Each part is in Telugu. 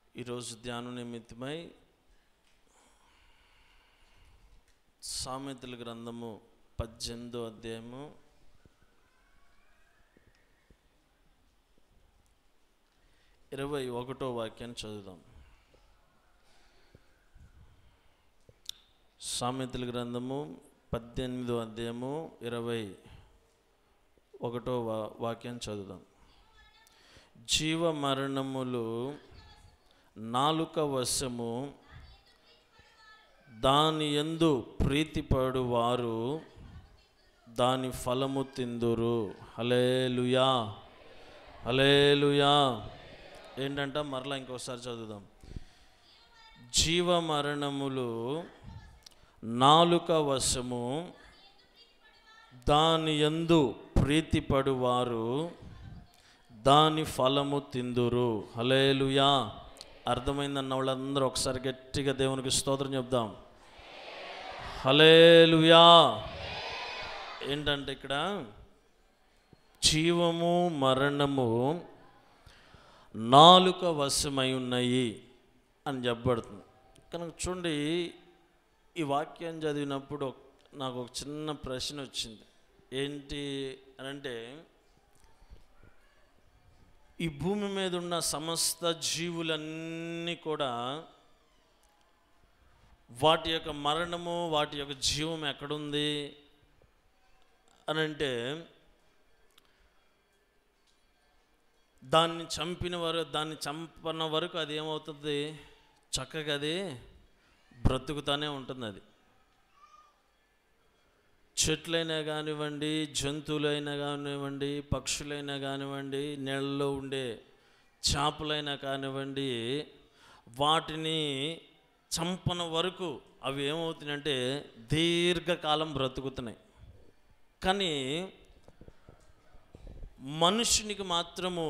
ఈరోజు ధ్యాన నిమిత్తమై సామెతల గ్రంథము పద్దెనిమిదో అధ్యాయము ఇరవై ఒకటో వాక్యాన్ని చదువుదాం సామెతల గ్రంథము పద్దెనిమిదో అధ్యాయము ఇరవై ఒకటో వా వాక్యాన్ని చదువుదాం జీవ మరణములు నాలుక వశము దాని యందు ప్రీతిపడు వారు దాని ఫలము తిందురు హలేలుయా హలేలుయా ఏంటంట మరలా ఇంకోసారి చదువుదాం జీవ మరణములు నాలుక వశము దాని యందు ప్రీతిపడు వారు దాని ఫలము తిందురు హలేలుయా అర్థమైందన్న వాళ్ళందరూ ఒకసారి గట్టిగా దేవునికి స్తోత్రం చెప్దాం హలేలుయా ఏంటంటే ఇక్కడ జీవము మరణము నాలుక వశమై ఉన్నాయి అని చెప్పబడుతుంది కనుక చూడండి ఈ వాక్యం చదివినప్పుడు నాకు ఒక చిన్న ప్రశ్న వచ్చింది ఏంటి అని అంటే ఈ భూమి మీద ఉన్న సమస్త జీవులన్నీ కూడా వాటి యొక్క మరణము వాటి యొక్క జీవం ఎక్కడుంది అని అంటే దాన్ని చంపిన వరకు దాన్ని చంపన వరకు అది ఏమవుతుంది చక్కగా అది బ్రతుకుతానే ఉంటుంది అది చెట్లైనా కానివ్వండి జంతువులైనా కానివ్వండి పక్షులైనా కానివ్వండి నీళ్ళలో ఉండే చేపలైనా కానివ్వండి వాటిని చంపన వరకు అవి ఏమవుతున్నాయంటే దీర్ఘకాలం బ్రతుకుతున్నాయి కానీ మనుషునికి మాత్రము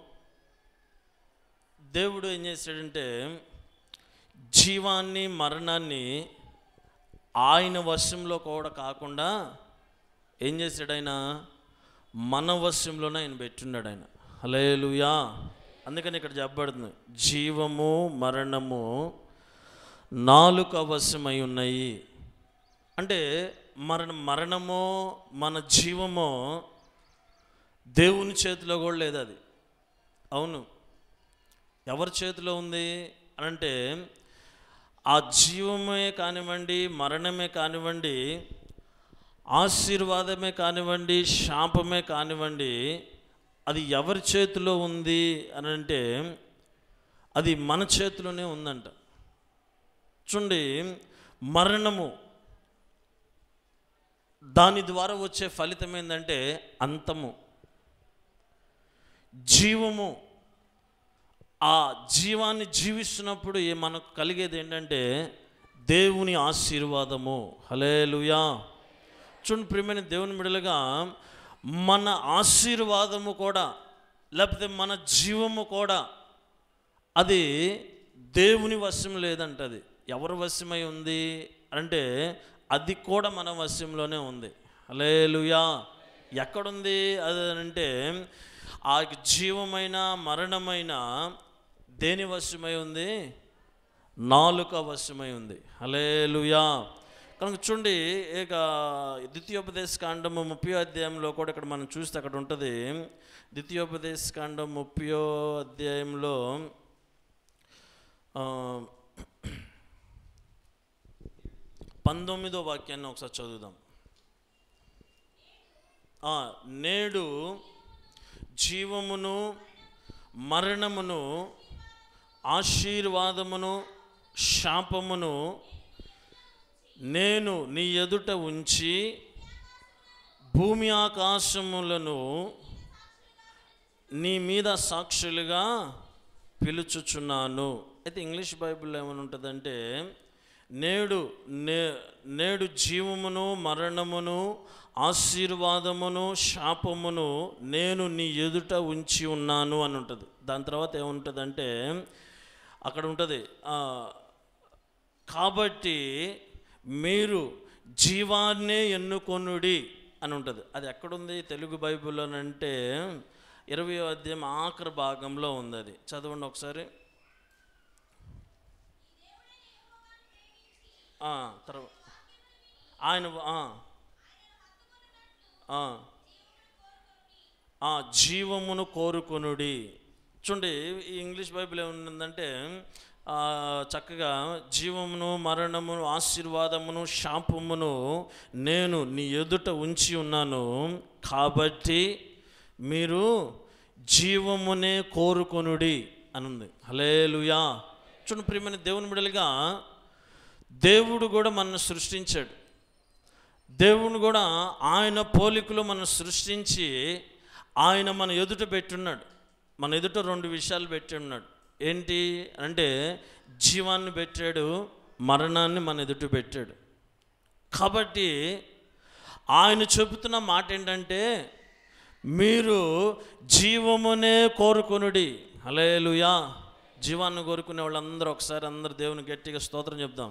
దేవుడు ఏం చేశాడంటే జీవాన్ని మరణాన్ని ఆయన వశంలో కూడా కాకుండా ఏం చేశాడు ఆయన మన వశంలోనే ఆయన పెట్టున్నాడు ఆయన హలేలుయా అందుకని ఇక్కడ చెప్పబడుతుంది జీవము మరణము నాలుక వశమై ఉన్నాయి అంటే మరణ మరణమో మన జీవమో దేవుని చేతిలో కూడా లేదు అది అవును ఎవరి చేతిలో ఉంది అని అంటే ఆ జీవమే కానివ్వండి మరణమే కానివ్వండి ఆశీర్వాదమే కానివ్వండి శాపమే కానివ్వండి అది ఎవరి చేతిలో ఉంది అని అంటే అది మన చేతిలోనే ఉందంట చూడండి మరణము దాని ద్వారా వచ్చే ఫలితం ఏంటంటే అంతము జీవము ఆ జీవాన్ని జీవిస్తున్నప్పుడు ఏ మనకు కలిగేది ఏంటంటే దేవుని ఆశీర్వాదము హలేలుయా చూడండి ప్రియమైన దేవుని మిడలుగా మన ఆశీర్వాదము కూడా లేకపోతే మన జీవము కూడా అది దేవుని వశం లేదంటది ఎవరి వశమై ఉంది అంటే అది కూడా మన వశంలోనే ఉంది హలేలుయా ఎక్కడుంది అది అంటే ఆ జీవమైన మరణమైన దేని వశమై ఉంది నాలుక వశమై ఉంది హలేలుయా కనుక చూడండి ఇక ద్వితీయోపదేశ కాండము ముప్పయో అధ్యాయంలో కూడా ఇక్కడ మనం చూస్తే అక్కడ ఉంటుంది ద్వితీయోపదేశ కాండం ముప్పయో అధ్యాయంలో ఆ, పంతొమ్మిదో వాక్యాన్ని ఒకసారి చదువుదాం ఆ, నేడు జీవమును మరణమును ఆశీర్వాదమును శాపమును నేను నీ ఎదుట ఉంచి భూమి ఆకాశములను నీ మీద సాక్షులుగా పిలుచుచున్నాను అయితే ఇంగ్లీష్ బైబిల్లో ఏమని ఉంటుందంటే నేడు నే నేడు జీవమును మరణమును ఆశీర్వాదమును శాపమును నేను నీ ఎదుట ఉంచి ఉన్నాను అని ఉంటుంది దాని తర్వాత ఏముంటుందంటే అక్కడ ఉంటుంది ఆ, కాబట్టి మీరు జీవాన్నే ఎన్నుకొనుడి అని ఉంటుంది అది ఎక్కడుంది తెలుగు బైబిల్లోనంటే ఇరవై అధ్యాయం ఆఖరి భాగంలో ఉంది అది చదవండి ఒకసారి ఆ, తర్వాత ఆయన ఆ, ఆ, ఆ, జీవమును కోరుకొనుడి చూడండి ఈ ఇంగ్లీష్ బైబిల్ ఏముందంటే ఆ, చక్కగా జీవమును మరణమును ఆశీర్వాదమును శాపమును నేను నీ ఎదుట ఉంచి ఉన్నాను కాబట్టి మీరు జీవమునే కోరుకొనుడి అని ఉంది హలేలుయా చూడండి ప్రియమైన దేవుని బిడలుగా దేవుడు కూడా మనల్ని సృష్టించాడు దేవుని కూడా ఆయన పోలికలు మనం సృష్టించి ఆయన మన ఎదుట పెట్టున్నాడు మన ఎదుట రెండు విషయాలు పెట్టి ఉన్నాడు ఏంటి అంటే జీవాన్ని పెట్టాడు మరణాన్ని మన ఎదుట పెట్టాడు కాబట్టి ఆయన చెబుతున్న మాట ఏంటంటే మీరు జీవమునే కోరుకొనుడి హలేలుయా జీవాన్ని కోరుకునే వాళ్ళందరూ ఒకసారి అందరు దేవుని గట్టిగా స్తోత్రం చెప్దాం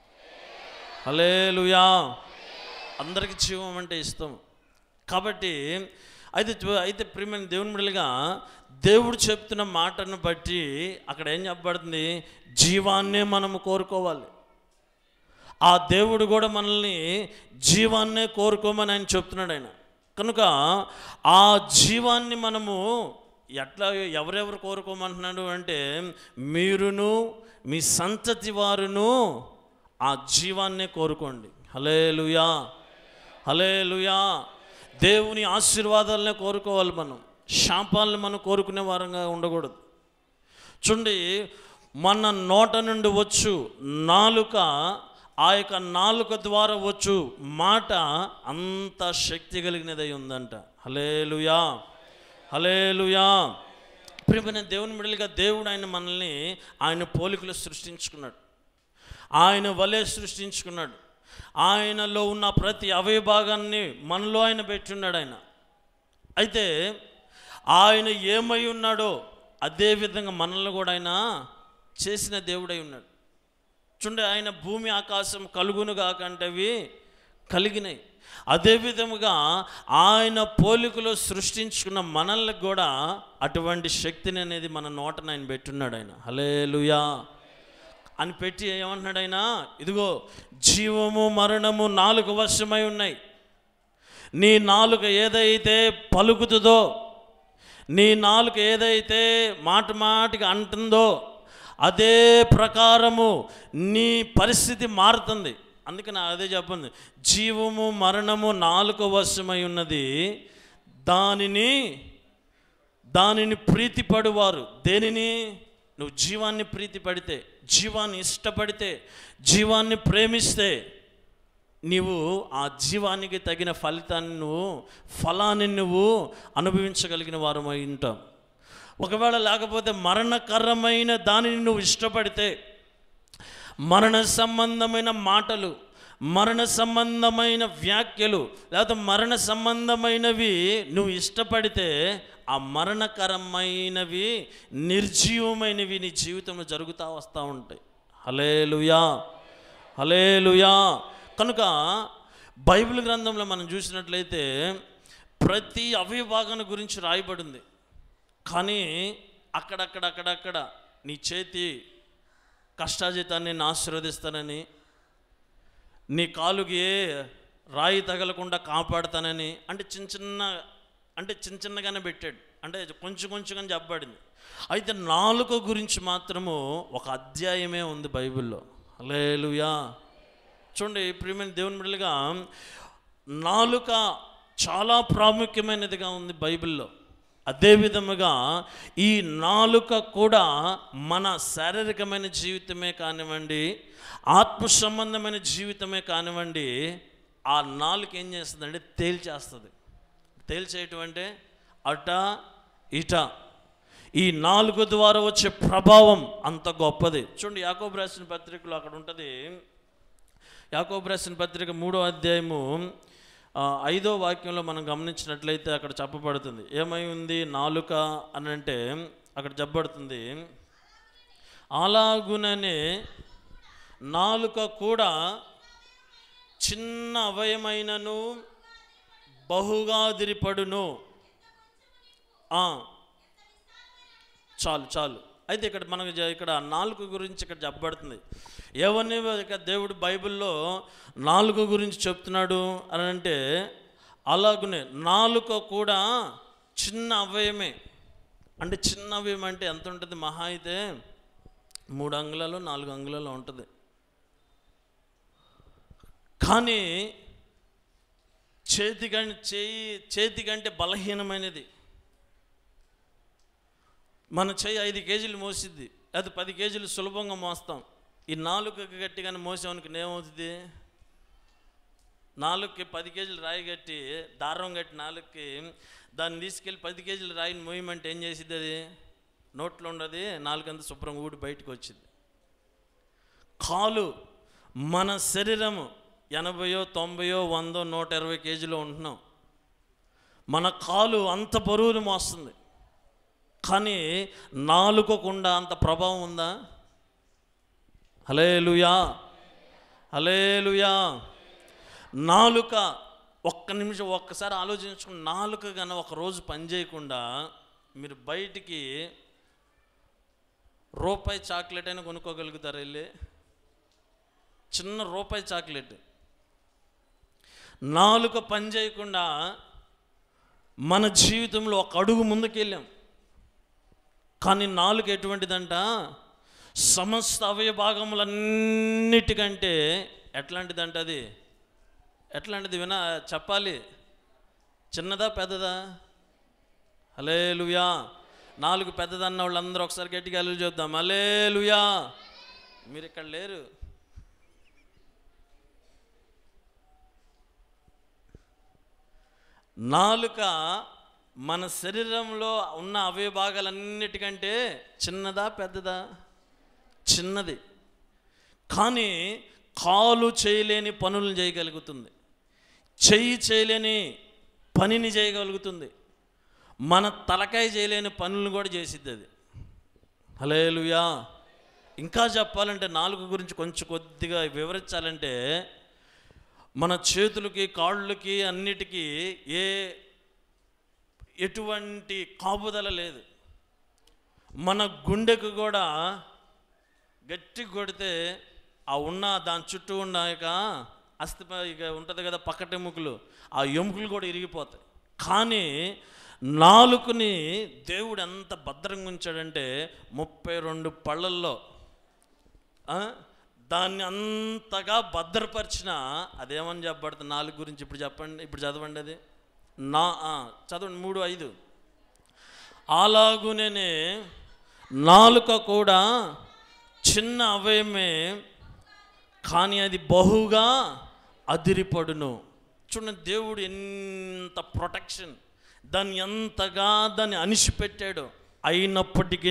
హలేలుయా అందరికి జీవం అంటే ఇష్టం కాబట్టి అయితే చూ- అయితే ప్రియమైన దేవుని బిడ్డలుగా దేవుడు చెప్తున్న మాటను బట్టి అక్కడ ఏం చెప్పబడుతుంది జీవాన్నే మనము కోరుకోవాలి ఆ దేవుడు కూడా మనల్ని జీవాన్నే కోరుకోమని ఆయన చెప్తున్నాడు ఆయన కనుక ఆ జీవాన్ని మనము ఎట్లా ఎవరెవరు కోరుకోమంటున్నాడు అంటే మీరును మీ సంతతి వారును ఆ జీవాన్నే కోరుకోండి హలేలుయా హలేలుయా దేవుని ఆశీర్వాదాలనే కోరుకోవాలి మనం శాపాలను మనం కోరుకునే వారంగా ఉండకూడదు చూడండి మన నోట నుండి వచ్చు నాలుక ఆ యొక్క నాలుక ద్వారా వచ్చు మాట అంత శక్తి కలిగినదై ఉందంట హలేలుయా హలేలుయా ప్రియమైన దేవుని మిడలుగా దేవుడు ఆయన మనల్ని ఆయన పోలికలు సృష్టించుకున్నాడు ఆయన వలె సృష్టించుకున్నాడు ఆయనలో ఉన్న ప్రతి అవయభాగాన్ని మనలో ఆయన పెట్టున్నాడు ఆయన అయితే ఆయన ఏమై ఉన్నాడో అదే విధంగా మనల్ని కూడా ఆయన చేసిన దేవుడై ఉన్నాడు చూడండి ఆయన భూమి ఆకాశం కలుగును కాకంటవి కలిగినాయి అదే విధముగా ఆయన పోలికలో సృష్టించుకున్న మనల్ని కూడా అటువంటి శక్తిని అనేది మన నోటన ఆయన పెట్టున్నాడు ఆయన హలేలుయా అని పెట్టి ఏమంటున్నాడు ఆయన ఇదిగో జీవము మరణము నాలుగు వశమై ఉన్నాయి నీ నాలుక ఏదైతే పలుకుతుందో నీ నాలుక ఏదైతే మాట మాటికి అంటుందో అదే ప్రకారము నీ పరిస్థితి మారుతుంది అందుకని అదే చెప్పండి జీవము మరణము నాలుక వశమై ఉన్నది దానిని దానిని ప్రీతిపడువారు దేనిని నువ్వు జీవాన్ని ప్రీతిపడితే జీవాన్ని ఇష్టపడితే జీవాన్ని ప్రేమిస్తే నీవు ఆ జీవానికి తగిన ఫలితాన్ని నువ్వు ఫలాన్ని నువ్వు అనుభవించగలిగిన వారమై ఉంటావు ఒకవేళ లేకపోతే మరణకరమైన దానిని నువ్వు ఇష్టపడితే మరణ సంబంధమైన మాటలు మరణ సంబంధమైన వ్యాఖ్యలు లేకపోతే మరణ సంబంధమైనవి నువ్వు ఇష్టపడితే ఆ మరణకరమైనవి నిర్జీవమైనవి నీ జీవితంలో జరుగుతూ వస్తూ ఉంటాయి హలేలుయా హలేలుయా కనుక బైబిల్ గ్రంథంలో మనం చూసినట్లయితే ప్రతి అవయభాగాన్ని గురించి రాయబడింది కానీ అక్కడక్కడ అక్కడక్కడ నీ చేతి కష్టాజీతాన్ని నేను ఆశీర్వదిస్తానని నీ కాలుకి ఏ రాయి తగలకుండా కాపాడుతానని అంటే చిన్న చిన్న అంటే చిన్న చిన్నగానే పెట్టాడు అంటే కొంచెం కొంచెంగా చెప్పబడింది అయితే నాలుక గురించి మాత్రము ఒక అధ్యాయమే ఉంది బైబిల్లో హల్లెలూయా చూడండి ప్రియమైన దేవుని బిడ్డలుగా నాలుక చాలా ప్రాముఖ్యమైనదిగా ఉంది బైబిల్లో అదే విధముగా ఈ నాలుక కూడా మన శారీరకమైన జీవితమే కానివ్వండి ఆత్మ సంబంధమైన జీవితమే కానివ్వండి ఆ నాలుక ఏం చేస్తుందంటే తేల్చేస్తుంది తేల్చేయటం అంటే అట ఇట ఈ నాలుగు ద్వారా వచ్చే ప్రభావం అంత గొప్పది చూడండి యాకోబు రాసిన పత్రికలో అక్కడ ఉంటుంది యాకోబు రాసిన పత్రిక మూడో అధ్యాయము ఆ, ఐదో వాక్యంలో మనం గమనించినట్లయితే అక్కడ చెప్పబడుతుంది ఏమై ఉంది నాలుక అని అంటే అక్కడ చెప్పబడుతుంది అలాగుననే నాలుక కూడా చిన్న అవయమైనను బహుగా దిరిపడును ఆ, చాలు చాలు అయితే ఇక్కడ మనకు జ- ఇక్కడ నాలుగు గురించి ఇక్కడ చెప్పబడుతుంది ఎవరిని ఇక దేవుడు బైబిల్లో నాలుగు గురించి చెప్తున్నాడు అని అంటే అలాగనే నాలుక కూడా చిన్న అవయమే అంటే చిన్న అవయం అంటే ఎంత ఉంటుంది మహా అయితే మూడు అంగుళాలు నాలుగు అంగుళాలు ఉంటుంది కానీ చేతి కంటే చేయి చేతి కంటే బలహీనమైనది మన చేయి ఐదు కేజీలు మోసిద్ది అది పది కేజీలు సులభంగా మోస్తాం ఈ నాలుగుకి గట్టిగానే మోసామనుకు ఏమవుతుంది నాలుగుకి పది కేజీలు రాయి కట్టి దారం కట్టి నాలుగుకి దాన్ని తీసుకెళ్ళి పది కేజీలు రాయిని మోయమంటే ఏం చేసిద్ది అది నోట్లో ఉండదు నాలుగంత శుభ్రంగా ఊడి బయటకు వచ్చింది కాలు మన శరీరము ఎనభయో తొంభయో వందో నూట ఇరవై కేజీలో ఉంటున్నాం మన కాలు అంత బరువును మోస్తుంది కానీ నాలుకకుండా అంత ప్రభావం ఉందా హలేలుయా హలేలుయా నాలుక ఒక్క నిమిషం ఒక్కసారి ఆలోచించుకుని నాలుక కన్నా ఒక రోజు పని చేయకుండా మీరు బయటికి రూపాయి చాక్లెట్ అయినా కొనుక్కోగలుగుతారు వెళ్ళి చిన్న రూపాయి చాక్లెట్ నాలుక పని చేయకుండా మన జీవితంలో ఒక అడుగు ముందుకెళ్ళాం కానీ నాలుక ఎటువంటిదంట సమస్త అవయ భాగములన్నిటికంటే ఎట్లాంటిదంట అది ఎట్లాంటిది వినా చెప్పాలి చిన్నదా పెద్దదా హలే లుయా నాలుగు పెద్దదన్న వాళ్ళందరూ ఒకసారి గట్టిగా అల్లు చూద్దాం హలే లుయా మీరు ఇక్కడ లేరు నాలుక మన శరీరంలో ఉన్న అవయ భాగాలన్నిటికంటే చిన్నదా పెద్దదా చిన్నది కానీ కాలు చేయలేని పనులను చేయగలుగుతుంది చెయ్యి చేయలేని పనిని చేయగలుగుతుంది మన తలకాయ చేయలేని పనులను కూడా చేసిద్ది అది హలేలుయా ఇంకా చెప్పాలంటే నాలుగు గురించి కొంచెం కొద్దిగా వివరించాలంటే మన చేతులకి కాళ్ళకి అన్నిటికీ ఏ ఎటువంటి కాపుదల లేదు మన గుండెకు కూడా గట్టి కొడితే ఆ ఉన్న దాని చుట్టూ ఉన్న ఇక అస్థి ఇక ఉంటుంది కదా పక్కటి ఎముకలు ఆ ఎముకలు కూడా ఇరిగిపోతాయి కానీ నాలుకని దేవుడు ఎంత భద్రంగా ఉంచాడంటే ముప్పై రెండు పళ్ళల్లో ఆ, దాన్ని అంతగా భద్రపరిచిన అదేమని చెప్పబడుతుంది నాలుగు గురించి ఇప్పుడు చెప్పండి ఇప్పుడు చదవండి అది నా ఆ, చదవండి మూడు ఐదు అలాగునే నాలుక కూడా చిన్న అవయమే కానీ అది బహుగా అదిరిపడును చూడండి దేవుడు ఎంత ప్రొటెక్షన్ దాన్ని ఎంతగా దాన్ని అణిచిపెట్టాడు అయినప్పటికీ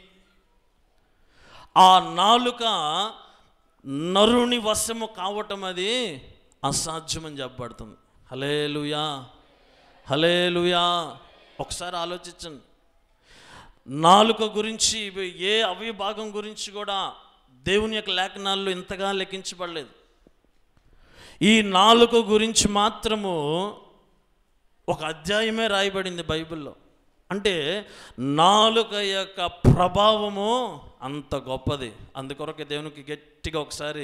ఆ నాలుక నరుని వశము కావటం అది అసాధ్యమని చెప్పబడుతుంది హలేలుయా హలేలుయా ఒకసారి ఆలోచించండి నాలుక గురించి ఇవి ఏ అవయ భాగం గురించి కూడా దేవుని యొక్క లేఖనాల్లో ఇంతగా లెక్కించబడలేదు ఈ నాలుక గురించి మాత్రము ఒక అధ్యాయమే రాయబడింది బైబిల్లో అంటే నాలుక యొక్క ప్రభావము అంత గొప్పది అందుకొరకే దేవునికి గట్టిగా ఒకసారి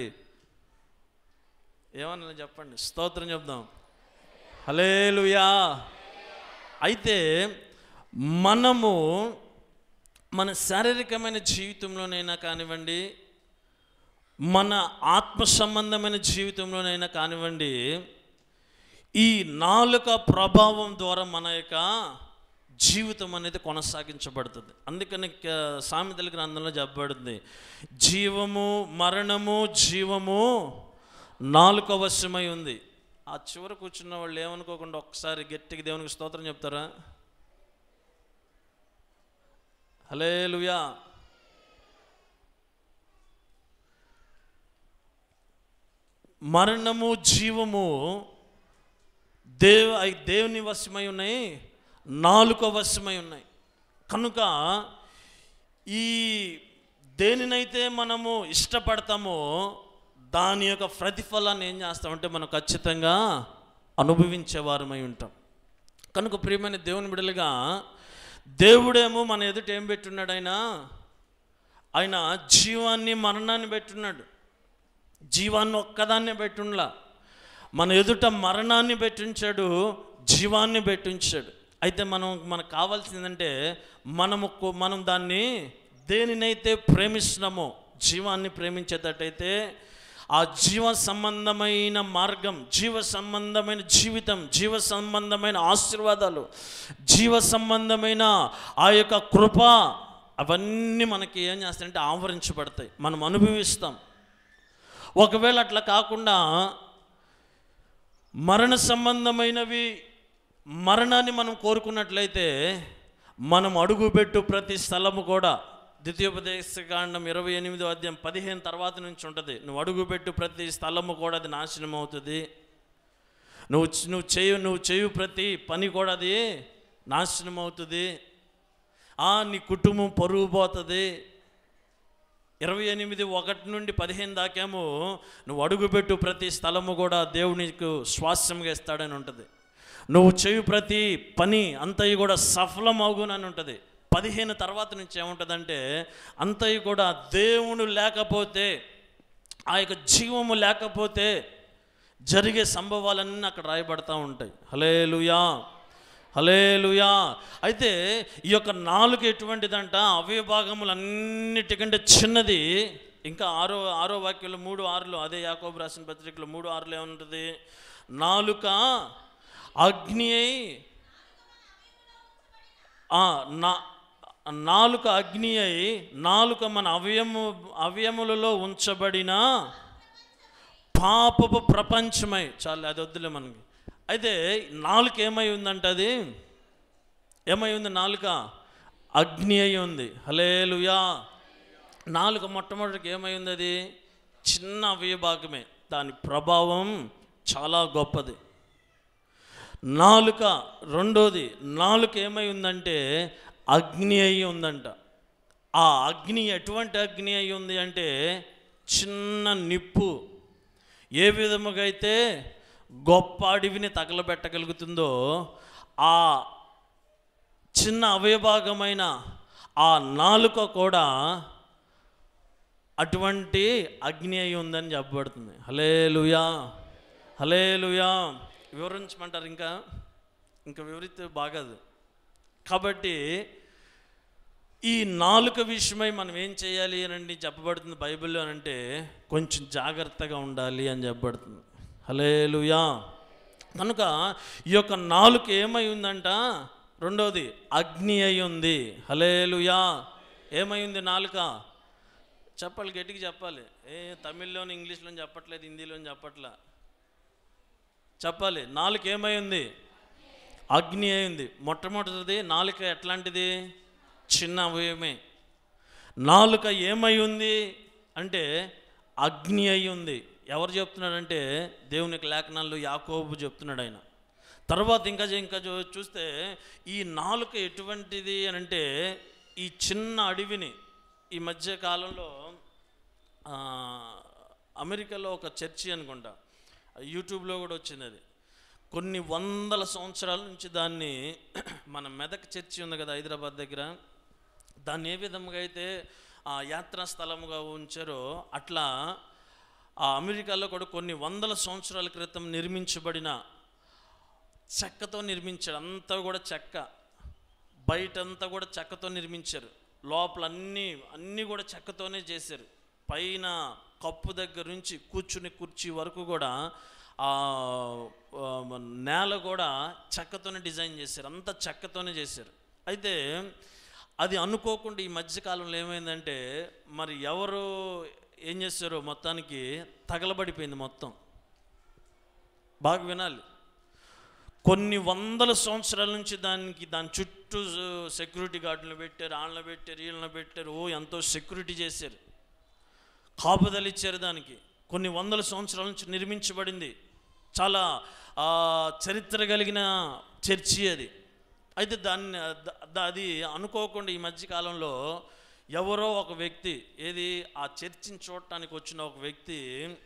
ఏమన్నా చెప్పండి స్తోత్రం చెప్దాం హలేలుయా అయితే మనము మన శారీరకమైన జీవితంలోనైనా కానివ్వండి మన ఆత్మ సంబంధమైన జీవితంలోనైనా కానివ్వండి ఈ నాలుక ప్రభావం ద్వారా మన యొక్క జీవితం అనేది కొనసాగించబడుతుంది అందుకని క- సామెతల గ్రంథంలో చెప్పబడుతుంది జీవము మరణము జీవము నాలుక వశమై ఉంది ఆ చివర కూర్చున్న వాళ్ళు ఏమనుకోకుండా ఒక్కసారి గట్టిగా దేవునికి స్తోత్రం చెప్తారా హలేలుయా మరణము జీవము దేవ అవి దేవుని వశమై ఉన్నాయి నాలుక వశమై ఉన్నాయి కనుక ఈ దేనినైతే మనము ఇష్టపడతామో దాని యొక్క ప్రతిఫలాన్ని ఏం చేస్తామంటే మనం ఖచ్చితంగా అనుభవించేవారమై ఉంటాం కనుక ప్రియమైన దేవుని బిడలుగా దేవుడేమో మన ఎదుట ఏం పెట్టున్నాడు ఆయన ఆయన జీవాన్ని మరణాన్ని పెట్టున్నాడు జీవాన్ని ఒక్కదాన్నే పెట్టుండ్లా మన ఎదుట మరణాన్ని పెట్టించాడు జీవాన్ని పెట్టించాడు అయితే మనం మనకు కావాల్సిందంటే మనము కొ- మనం దాన్ని దేనినైతే ప్రేమిస్తున్నామో జీవాన్ని ప్రేమించేటట్టయితే ఆ జీవ సంబంధమైన మార్గం జీవ సంబంధమైన జీవితం జీవ సంబంధమైన ఆశీర్వాదాలు జీవ సంబంధమైన ఆ యొక్క కృప అవన్నీ మనకి ఏం చేస్తాయంటే ఆవరించబడతాయి మనం అనుభవిస్తాం ఒకవేళ అట్లా కాకుండా మరణ సంబంధమైనవి మరణాన్ని మనం కోరుకున్నట్లయితే మనం అడుగుపెట్టు ప్రతి స్థలము కూడా ద్వితీయోపదేశ కాండం ఇరవై ఎనిమిదో అధ్యాయం పదిహేను తర్వాత నుంచి ఉంటుంది నువ్వు అడుగుపెట్టు ప్రతి స్థలము కూడా అది నాశనం అవుతుంది నువ్వు చ- నువ్వు చేయు నువ్వు చేయు ప్రతి పని కూడా అది నాశనం అవుతుంది ఆ నీ కుటుంబం పరుగు పోతుంది ఇరవై ఎనిమిది ఒకటి నుండి పదిహేను దాకేమో నువ్వు అడుగుపెట్టు ప్రతి స్థలము కూడా దేవుడు నీకు స్వాస్థ్యంగా ఇస్తాడని ఉంటుంది నువ్వు చేయు ప్రతి పని అంతయు కూడా సఫలం అవుగునని ఉంటుంది పదిహేను తర్వాత నుంచి ఏముంటుందంటే అంతయు కూడా దేవుడు లేకపోతే ఆ యొక్క జీవము లేకపోతే జరిగే సంభవాలన్నీ అక్కడ రాయబడతా ఉంటాయి హలేలుయా హలేలుయా అయితే ఈ యొక్క నాలుగు ఎటువంటిదంట అవయభాగములన్నిటికంటే చిన్నది ఇంకా ఆరో ఆరో వాక్యంలో మూడు ఆరులో అదే యాకోబు రాసిన పత్రికలో మూడు ఆరులో ఏముంటుంది నాలుక అగ్ని అయి ఆ, నా నాలుక అగ్ని అయి నాలుక మన అవయము అవయములలో ఉంచబడిన పాపపు ప్రపంచమై చాలు అది వద్దులే మనకి అయితే నాలుక ఏమై ఉందంట అది ఏమై ఉంది నాలుక అగ్ని అయి ఉంది హలేలుయా నాలుక మొట్టమొదటికి ఏమై ఉంది అది చిన్న అవయభాగమే దాని ప్రభావం చాలా గొప్పది నాలుక రెండోది నాలుక ఏమై ఉందంటే అగ్ని అయి ఉందంట ఆ అగ్ని ఎటువంటి అగ్ని అయి ఉంది అంటే చిన్న నిప్పు ఏ విధముగా అయితే గొప్ప అడవిని తగలబెట్టగలుగుతుందో ఆ చిన్న అవయభాగమైన ఆ నాలుక కూడా అటువంటి అగ్ని అయి ఉందని చెప్పబడుతుంది హలే లుయా హలే లుయా వివరించమంటారు ఇంకా ఇంకా వివరిస్తే బాగదు కాబట్టి ఈ నాలుక విషయమై మనం ఏం చేయాలి అని అంటే చెప్పబడుతుంది బైబిల్లో అని అంటే కొంచెం జాగ్రత్తగా ఉండాలి అని చెప్పబడుతుంది హలేలుయా కనుక ఈ యొక్క నాలుక ఏమై ఉందంట రెండవది అగ్ని అయి ఉంది హలేలుయా ఏమై ఉంది నాలుక చెప్పాలి గట్టిగా చెప్పాలి ఏ తమిళ్లోని ఇంగ్లీష్లో చెప్పట్లేదు హిందీలో చెప్పట్లా చెప్పాలి నాలుక ఏమై ఉంది అగ్ని అయింది మొట్టమొదటిది నాలుక ఎట్లాంటిది చిన్న అవయవమే నాలుక ఏమై ఉంది అంటే అగ్ని అయి ఉంది ఎవరు చెప్తున్నాడంటే దేవునికి లేఖనాల్లో యాకోబు చెప్తున్నాడు ఆయన తర్వాత ఇంకా చే- ఇంకా చూ- చూస్తే ఈ నాలుక ఎటువంటిది అని అంటే ఈ చిన్న అడవిని ఈ మధ్య కాలంలో ఆ, అమెరికాలో ఒక చర్చి అనుకుంటా యూట్యూబ్లో కూడా వచ్చింది అది కొన్ని వందల సంవత్సరాల నుంచి దాన్ని మన మెదక్ చర్చి ఉంది కదా హైదరాబాద్ దగ్గర దాన్ని ఏ విధంగా అయితే ఆ యాత్రా స్థలముగా ఉంచారో అట్లా ఆ అమెరికాలో కూడా కొన్ని వందల సంవత్సరాల క్రితం నిర్మించబడిన చెక్కతో నిర్మించారు అంతా కూడా చెక్క బయటంతా కూడా చెక్కతో నిర్మించారు లోపల అన్నీ అన్నీ కూడా చెక్కతోనే చేశారు పైన కప్పు దగ్గర నుంచి కూర్చుని కుర్చీ వరకు కూడా ఆ ఆ, నేల కూడా చెక్కతోనే డిజైన్ చేశారు అంతా చెక్కతోనే చేశారు అయితే అది అనుకోకుండా ఈ మధ్యకాలంలో ఏమైందంటే మరి ఎవరు ఏం చేశారో మొత్తానికి తగలబడిపోయింది మొత్తం బాగా వినాలి కొన్ని వందల సంవత్సరాల నుంచి దానికి దాని చుట్టూ సెక్యూరిటీ గార్డులు పెట్టారు వాళ్ళని పెట్టారు వీళ్ళని పెట్టారు ఓ ఎంతో సెక్యూరిటీ చేశారు కాపుదలు ఇచ్చారు దానికి కొన్ని వందల సంవత్సరాల నుంచి నిర్మించబడింది చాలా ఆ, చరిత్ర కలిగిన చర్చి అది అయితే దాన్ని ద- ద- అది అనుకోకుండా ఈ మధ్య కాలంలో ఎవరో ఒక వ్యక్తి ఏది ఆ చర్చిని చూడటానికి వచ్చిన ఒక వ్యక్తి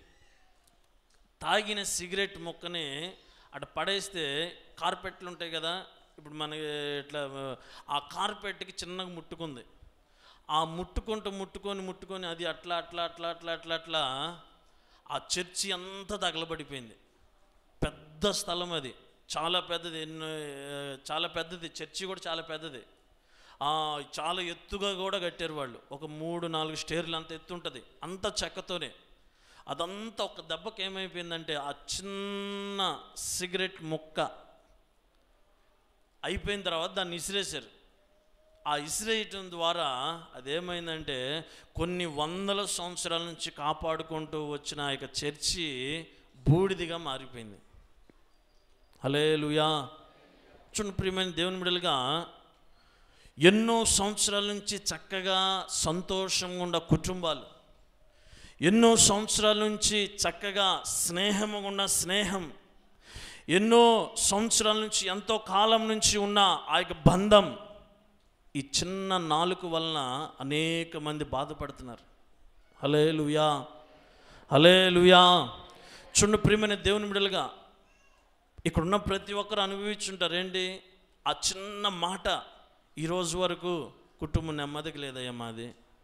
తాగిన సిగరెట్ ముక్కని అటు పడేస్తే కార్పెట్లు ఉంటాయి కదా ఇప్పుడు మనకి ఇట్లా ఆ కార్పెట్కి చిన్నగా ముట్టుకుంది ఆ ముట్టుకుంటూ ముట్టుకొని ముట్టుకొని అది అట్లా అట్లా అట్లా అట్లా అట్లా అట్లా ఆ చర్చి అంతా తగలబడిపోయింది పెద్ద స్థలం అది చాలా పెద్దది ఎన్నో ఆ, చాలా పెద్దది చర్చి కూడా చాలా పెద్దది ఆ, చాలా ఎత్తుగా కూడా కట్టారు వాళ్ళు ఒక మూడు నాలుగు స్టేర్లు అంత ఎత్తు ఉంటుంది అంత చెక్కతోనే అదంతా ఒక దెబ్బకి ఏమైపోయిందంటే ఆ చిన్న సిగరెట్ ముక్క అయిపోయిన తర్వాత దాన్ని ఇసిరేశారు ఆ ఇసిరేయటం ద్వారా అదేమైందంటే కొన్ని వందల సంవత్సరాల నుంచి కాపాడుకుంటూ వచ్చిన ఆ యొక్క చర్చి బూడిదిగా మారిపోయింది హలే లుయా చూడండి ప్రియమైన దేవుని బిడ్డలుగా ఎన్నో సంవత్సరాల నుంచి చక్కగా సంతోషంగా ఉన్న కుటుంబాలు ఎన్నో సంవత్సరాల నుంచి చక్కగా స్నేహంగా ఉన్న స్నేహం ఎన్నో సంవత్సరాల నుంచి ఎంతో కాలం నుంచి ఉన్న ఆ యొక్క బంధం ఈ చిన్న నాలుక వలన అనేక మంది బాధపడుతున్నారు హలే లుయా హలే లుయా చుండు ప్రియమైన దేవుని బిడ్డలుగా ఇక్కడున్న ప్రతి ఒక్కరు అనుభవించుంటారు ఏంటి ఆ చిన్న మాట ఈ రోజు వరకు కుటుంబం నెమ్మదికి లేదయ్యా మాది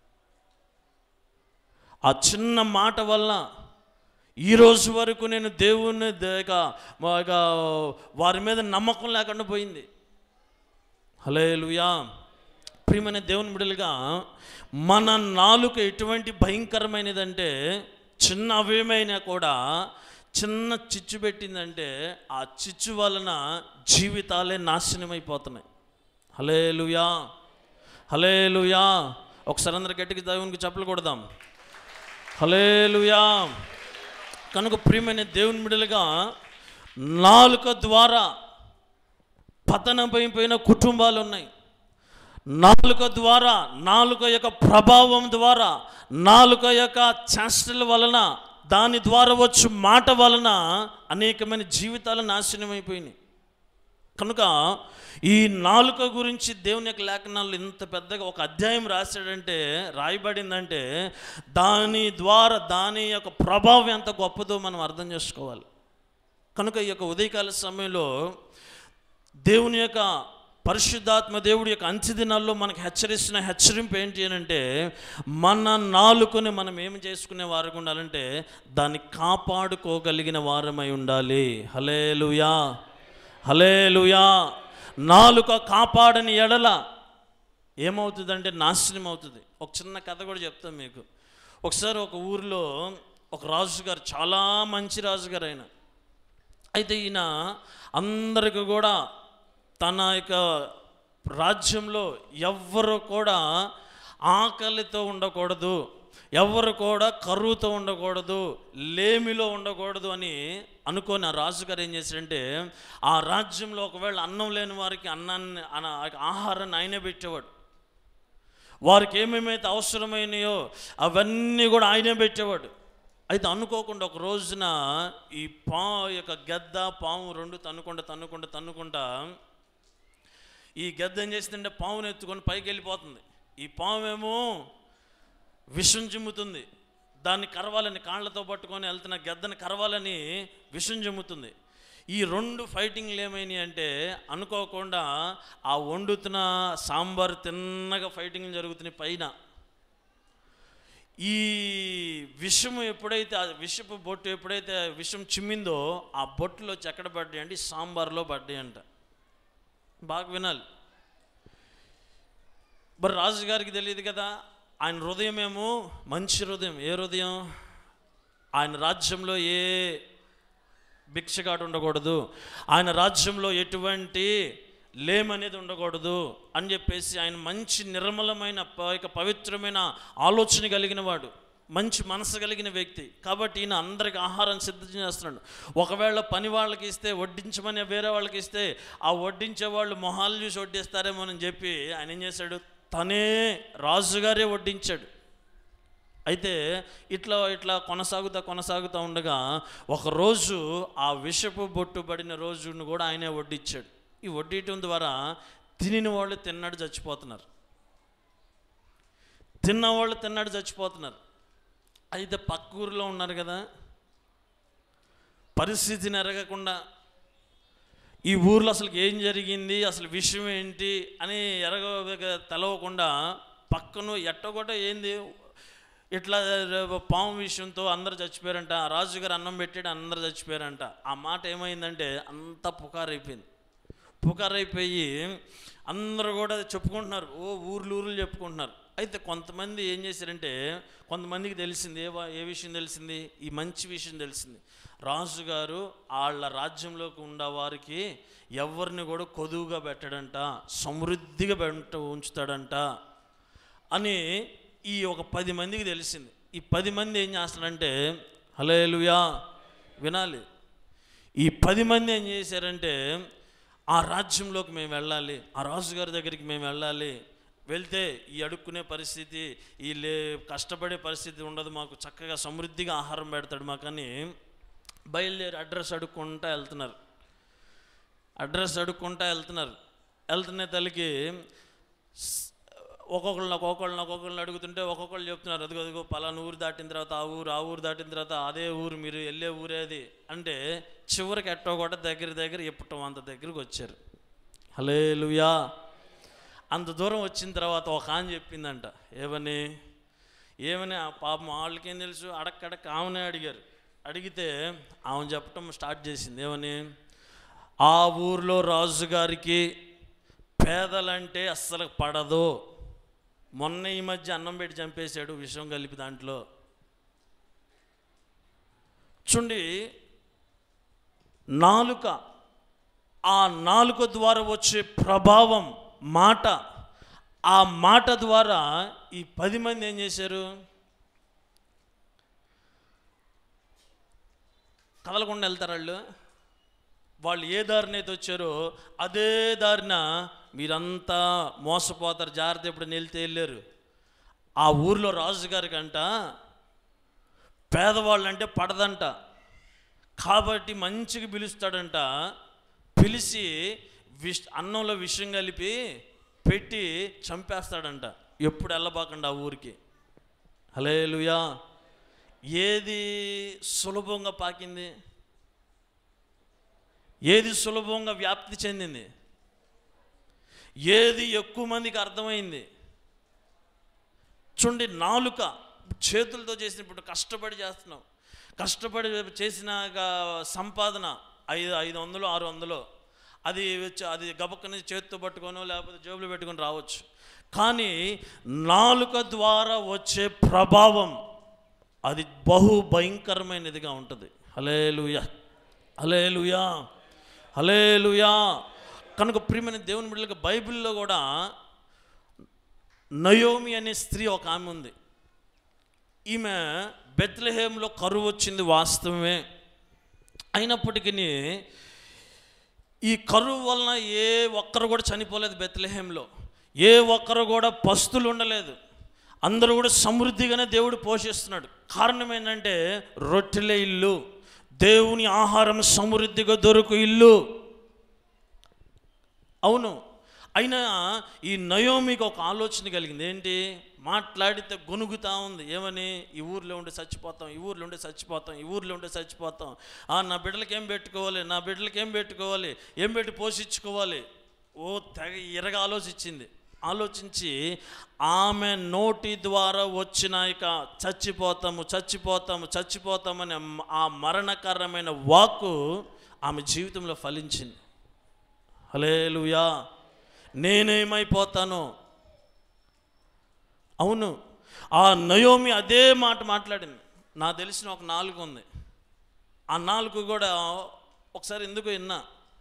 ఆ చిన్న మాట వల్ల ఈ రోజు వరకు నేను దేవుని దే- ఇక మా ఇక వారి మీద నమ్మకం లేకుండా పోయింది హలే లుయా ప్రియమైన దేవుని బిడ్డలుగా మన నాలుక ఎటువంటి భయంకరమైనదంటే చిన్న అవయమైనా కూడా చిన్న చిచ్చు పెట్టిందంటే ఆ చిచ్చు వలన జీవితాలే నాశనమైపోతున్నాయి హలే లుయా హలే లుయా ఒకసారి అందరు గట్టికి దేవునికి చెప్పలు కొడదాం హలే లుయా కనుక ప్రియమైన దేవుని బిడ్డలుగా నాలుక ద్వారా పతనమైపోయిన కుటుంబాలు ఉన్నాయి నాలుక ద్వారా నాలుక యొక్క ప్రభావం ద్వారా నాలుక యొక్క చేష్టల వలన దాని ద్వారా వచ్చు మాట వలన అనేకమైన జీవితాలు నాశనమైపోయినాయి కనుక ఈ నాలుక గురించి దేవుని యొక్క లేఖనాలు ఇంత పెద్దగా ఒక అధ్యాయం రాశాడంటే రాయబడిందంటే దాని ద్వారా దాని యొక్క ప్రభావం ఎంత గొప్పదో మనం అర్థం చేసుకోవాలి కనుక ఈ యొక్క ఉదయకాల సమయంలో దేవుని యొక్క పరిశుద్ధాత్మ దేవుడి యొక్క అంత్య దినాల్లో మనకు హెచ్చరిస్తున్న హెచ్చరింపు ఏంటి అని అంటే మన నాలుకని మనం ఏం చేసుకునే వారికి ఉండాలంటే దాన్ని కాపాడుకోగలిగిన వారమై ఉండాలి హలే లుయా హలే లుయా నాలుక కాపాడని ఎడల ఏమవుతుందంటే నాశనం అవుతుంది ఒక చిన్న కథ కూడా చెప్తాను మీకు ఒకసారి ఒక ఊరిలో ఒక రాజుగారు చాలా మంచి రాజుగారు ఆయన అయితే ఈయన అందరికి కూడా తన యొక్క రాజ్యంలో ఎవ్వరు కూడా ఆకలితో ఉండకూడదు ఎవరు కూడా కరువుతో ఉండకూడదు లేమిలో ఉండకూడదు అని అనుకొని ఆ రాజుగారు ఏం చేశాడంటే ఆ రాజ్యంలో ఒకవేళ అన్నం లేని వారికి అన్నాన్ని అన- ఆహారాన్ని ఆయనే పెట్టేవాడు వారికి ఏమేమైతే అవసరమైనాయో అవన్నీ కూడా ఆయనే పెట్టేవాడు అయితే అనుకోకుండా ఒక రోజున ఈ పా యొక్క గద్ద పాము రెండు తన్నుకుంటా తన్నుకుంటా తన్నుకుంటా ఈ గద్ద ఏం చేసిందంటే పామును ఎత్తుకొని పైకి వెళ్ళిపోతుంది ఈ పాము ఏమో విషం చిమ్ముతుంది దాన్ని కరవాలని కాళ్ళతో పట్టుకొని వెళ్తున్న గద్దను కరవాలని విషం చిమ్ముతుంది ఈ రెండు ఫైటింగ్లు ఏమైనాయి అంటే అనుకోకుండా ఆ వండుతున్న సాంబార్ తిన్నగా ఫైటింగ్లు జరుగుతున్నాయి పైన ఈ విషము ఎప్పుడైతే ఆ విషపు బొట్టు ఎప్పుడైతే ఆ విషం చిమ్మిందో ఆ బొట్టులో వచ్చి ఎక్కడ పడ్డాయి అంటే ఈ సాంబార్లో పడ్డాయి అంట బాగా వినాలి మరి రాజుగారికి తెలియదు కదా ఆయన హృదయం ఏమో మంచి హృదయం ఏ హృదయం ఆయన రాజ్యంలో ఏ భిక్షగాడు ఉండకూడదు ఆయన రాజ్యంలో ఎటువంటి లేమనేది ఉండకూడదు అని చెప్పేసి ఆయన మంచి నిర్మలమైన ప- ఇక పవిత్రమైన ఆలోచన కలిగిన వాడు మంచి మనసు కలిగిన వ్యక్తి కాబట్టి ఈయన అందరికి ఆహారం సిద్ధం చేస్తున్నాడు ఒకవేళ పని వాళ్ళకి ఇస్తే వడ్డించమని వేరే వాళ్ళకి ఇస్తే ఆ వడ్డించే వాళ్ళు మొహాలు చూసి వడ్డిస్తారేమో అని చెప్పి ఆయన ఏం చేశాడు తనే రాజుగారే వడ్డించాడు అయితే ఇట్లా ఇట్లా కొనసాగుతా కొనసాగుతూ ఉండగా ఒకరోజు ఆ విషపు బొట్టు పడిన రోజును కూడా ఆయనే వడ్డించాడు ఈ వడ్డీయటం ద్వారా తినిన వాళ్ళు తిన్నాడు చచ్చిపోతున్నారు తిన్నవాళ్ళు తిన్నాడు చచ్చిపోతున్నారు అయితే పక్క ఊరిలో ఉన్నారు కదా పరిస్థితిని ఎరగకుండా ఈ ఊర్లో అసలు ఏం జరిగింది అసలు విషయం ఏంటి అని ఎరగ తెలవకుండా పక్కన ఎట్ట కూడా ఏంది ఇట్లా పాము విషయంతో అందరు చచ్చిపోయారంట ఆ రాజుగారు అన్నం పెట్టాడు అందరు చచ్చిపోయారంట ఆ మాట ఏమైందంటే అంతా పుకారైపోయింది పుకారైపోయి అందరూ కూడా చెప్పుకుంటున్నారు ఓ ఊర్లు ఊర్లు చెప్పుకుంటున్నారు అయితే కొంతమంది ఏం చేశారంటే కొంతమందికి తెలిసింది ఏ వా- ఏ విషయం తెలిసింది ఈ మంచి విషయం తెలిసింది రాజుగారు వాళ్ళ రాజ్యంలోకి ఉన్న వారికి ఎవరిని కూడా కొదువుగా పెట్టడంట సమృద్ధిగా పెట్ట ఉంచుతాడంట అని ఈ ఒక పది మందికి తెలిసింది ఈ పది మంది ఏం చేస్తారంటే హలేలుయా వినాలి ఈ పది మంది ఏం చేశారంటే ఆ రాజ్యంలోకి మేము వెళ్ళాలి ఆ రాజుగారి దగ్గరికి మేము వెళ్ళాలి వెళ్తే ఈ అడుక్కునే పరిస్థితి ఈ లే కష్టపడే పరిస్థితి ఉండదు మాకు చక్కగా సమృద్ధిగా ఆహారం పెడతాడు మాకని బయలుదేరి అడ్రస్ అడుక్కుంటా వెళ్తున్నారు అడ్రస్ అడుక్కుంటా వెళ్తున్నారు వెళ్తున్న తల్లికి ఒక్కొక్కళ్ళని ఒక్కొక్కళ్ళని ఒక్కొక్కళ్ళని అడుగుతుంటే ఒక్కొక్కళ్ళు చెప్తున్నారు అదిగో అదిగో పలానా ఊరు దాటిన తర్వాత ఆ ఊరు ఆ ఊరు దాటిన తర్వాత అదే ఊరు మీరు వెళ్ళే ఊరే అది అంటే చివరికి ఎట్టో కూడా దగ్గర దగ్గర ఎప్పటం అంత దగ్గరికి వచ్చారు హలే అంత దూరం వచ్చిన తర్వాత ఒక ఆమె చెప్పిందంట ఏమని ఏమని ఆ పాపం వాళ్ళకేం తెలుసు అడక్కడక్క ఆమెనే అడిగారు అడిగితే ఆమె చెప్పటం స్టార్ట్ చేసింది ఏమని ఆ ఊర్లో రాజుగారికి పేదలంటే అస్సలు పడదు మొన్న ఈ మధ్య అన్నం పెట్టి చంపేశాడు విషం కలిపి దాంట్లో చూడండి నాలుక ఆ నాలుక ద్వారా వచ్చే ప్రభావం మాట ఆ మాట ద్వారా ఈ పది మంది ఏం చేశారు కదలకుండా వెళ్తారు వాళ్ళు వాళ్ళు ఏ దారిన అయితే వచ్చారో అదే దారిన మీరంతా మోసపోతారు జాగ్రత్త ఎప్పుడు వెళ్తే వెళ్ళారు ఆ ఊర్లో రాజుగారి కంట పేదవాళ్ళంటే పడదంట కాబట్టి మంచిగా పిలుస్తాడంట పిలిచి విష్ అన్నంలో విషం కలిపి పెట్టి చంపేస్తాడంట ఎప్పుడు వెళ్ళబాకండి ఆ ఊరికి హలేలుయా ఏది సులభంగా పాకింది ఏది సులభంగా వ్యాప్తి చెందింది ఏది ఎక్కువ మందికి అర్థమైంది చూడండి నాలుక చేతులతో చేసినప్పుడు కష్టపడి చేస్తున్నాం కష్టపడి చేసిన గా- సంపాదన ఐదు ఐదు వందలు ఆరు వందలు అది వచ్చి అది గబక్కని చేతితో పట్టుకోనో లేకపోతే జేబులో పెట్టుకొని రావచ్చు కానీ నాలుక ద్వారా వచ్చే ప్రభావం అది బహు భయంకరమైనదిగా ఉంటుంది హలేలుయా హలేలుయా హలేలుయా కనుక ప్రియమైన దేవుని బిడ్డలకు బైబిల్లో కూడా నయోమి అనే స్త్రీ ఒక ఆమె ఉంది ఈమె బెత్లహేంలో కరువు వచ్చింది వాస్తవమే అయినప్పటికీ ఈ కరువు వలన ఏ ఒక్కరు కూడా చనిపోలేదు బెత్లహేంలో ఏ ఒక్కరు కూడా పస్తులు ఉండలేదు అందరూ కూడా సమృద్ధిగానే దేవుడు పోషిస్తున్నాడు కారణం ఏంటంటే రొట్టెలే ఇల్లు దేవుని ఆహారం సమృద్ధిగా దొరుకు ఇల్లు అవును అయినా ఈ నయోమికి ఒక ఆలోచన కలిగింది ఏంటి మాట్లాడితే గొనుగుతా ఉంది ఏమని ఈ ఊర్లో ఉండి చచ్చిపోతాం ఈ ఊర్లో ఉండి చచ్చిపోతాం ఈ ఊర్లో ఉండి చచ్చిపోతాం ఆ నా బిడ్డలకి ఏం పెట్టుకోవాలి నా బిడ్డలకి ఏం పెట్టుకోవాలి ఏం పెట్టి పోషించుకోవాలి ఓ తెగ ఇరగ ఆలోచించింది ఆలోచించి ఆమె నోటి ద్వారా వచ్చిన ఇక చచ్చిపోతాము చచ్చిపోతాము చచ్చిపోతామని ఆ మరణకరమైన వాక్కు ఆమె జీవితంలో ఫలించింది హలేలుయా నేనేమైపోతాను అవును ఆ నయోమి అదే మాట మాట్లాడింది నా తెలిసిన ఒక నాలుగు ఉంది ఆ నాలుగు కూడా ఒకసారి ఎందుకు విన్నా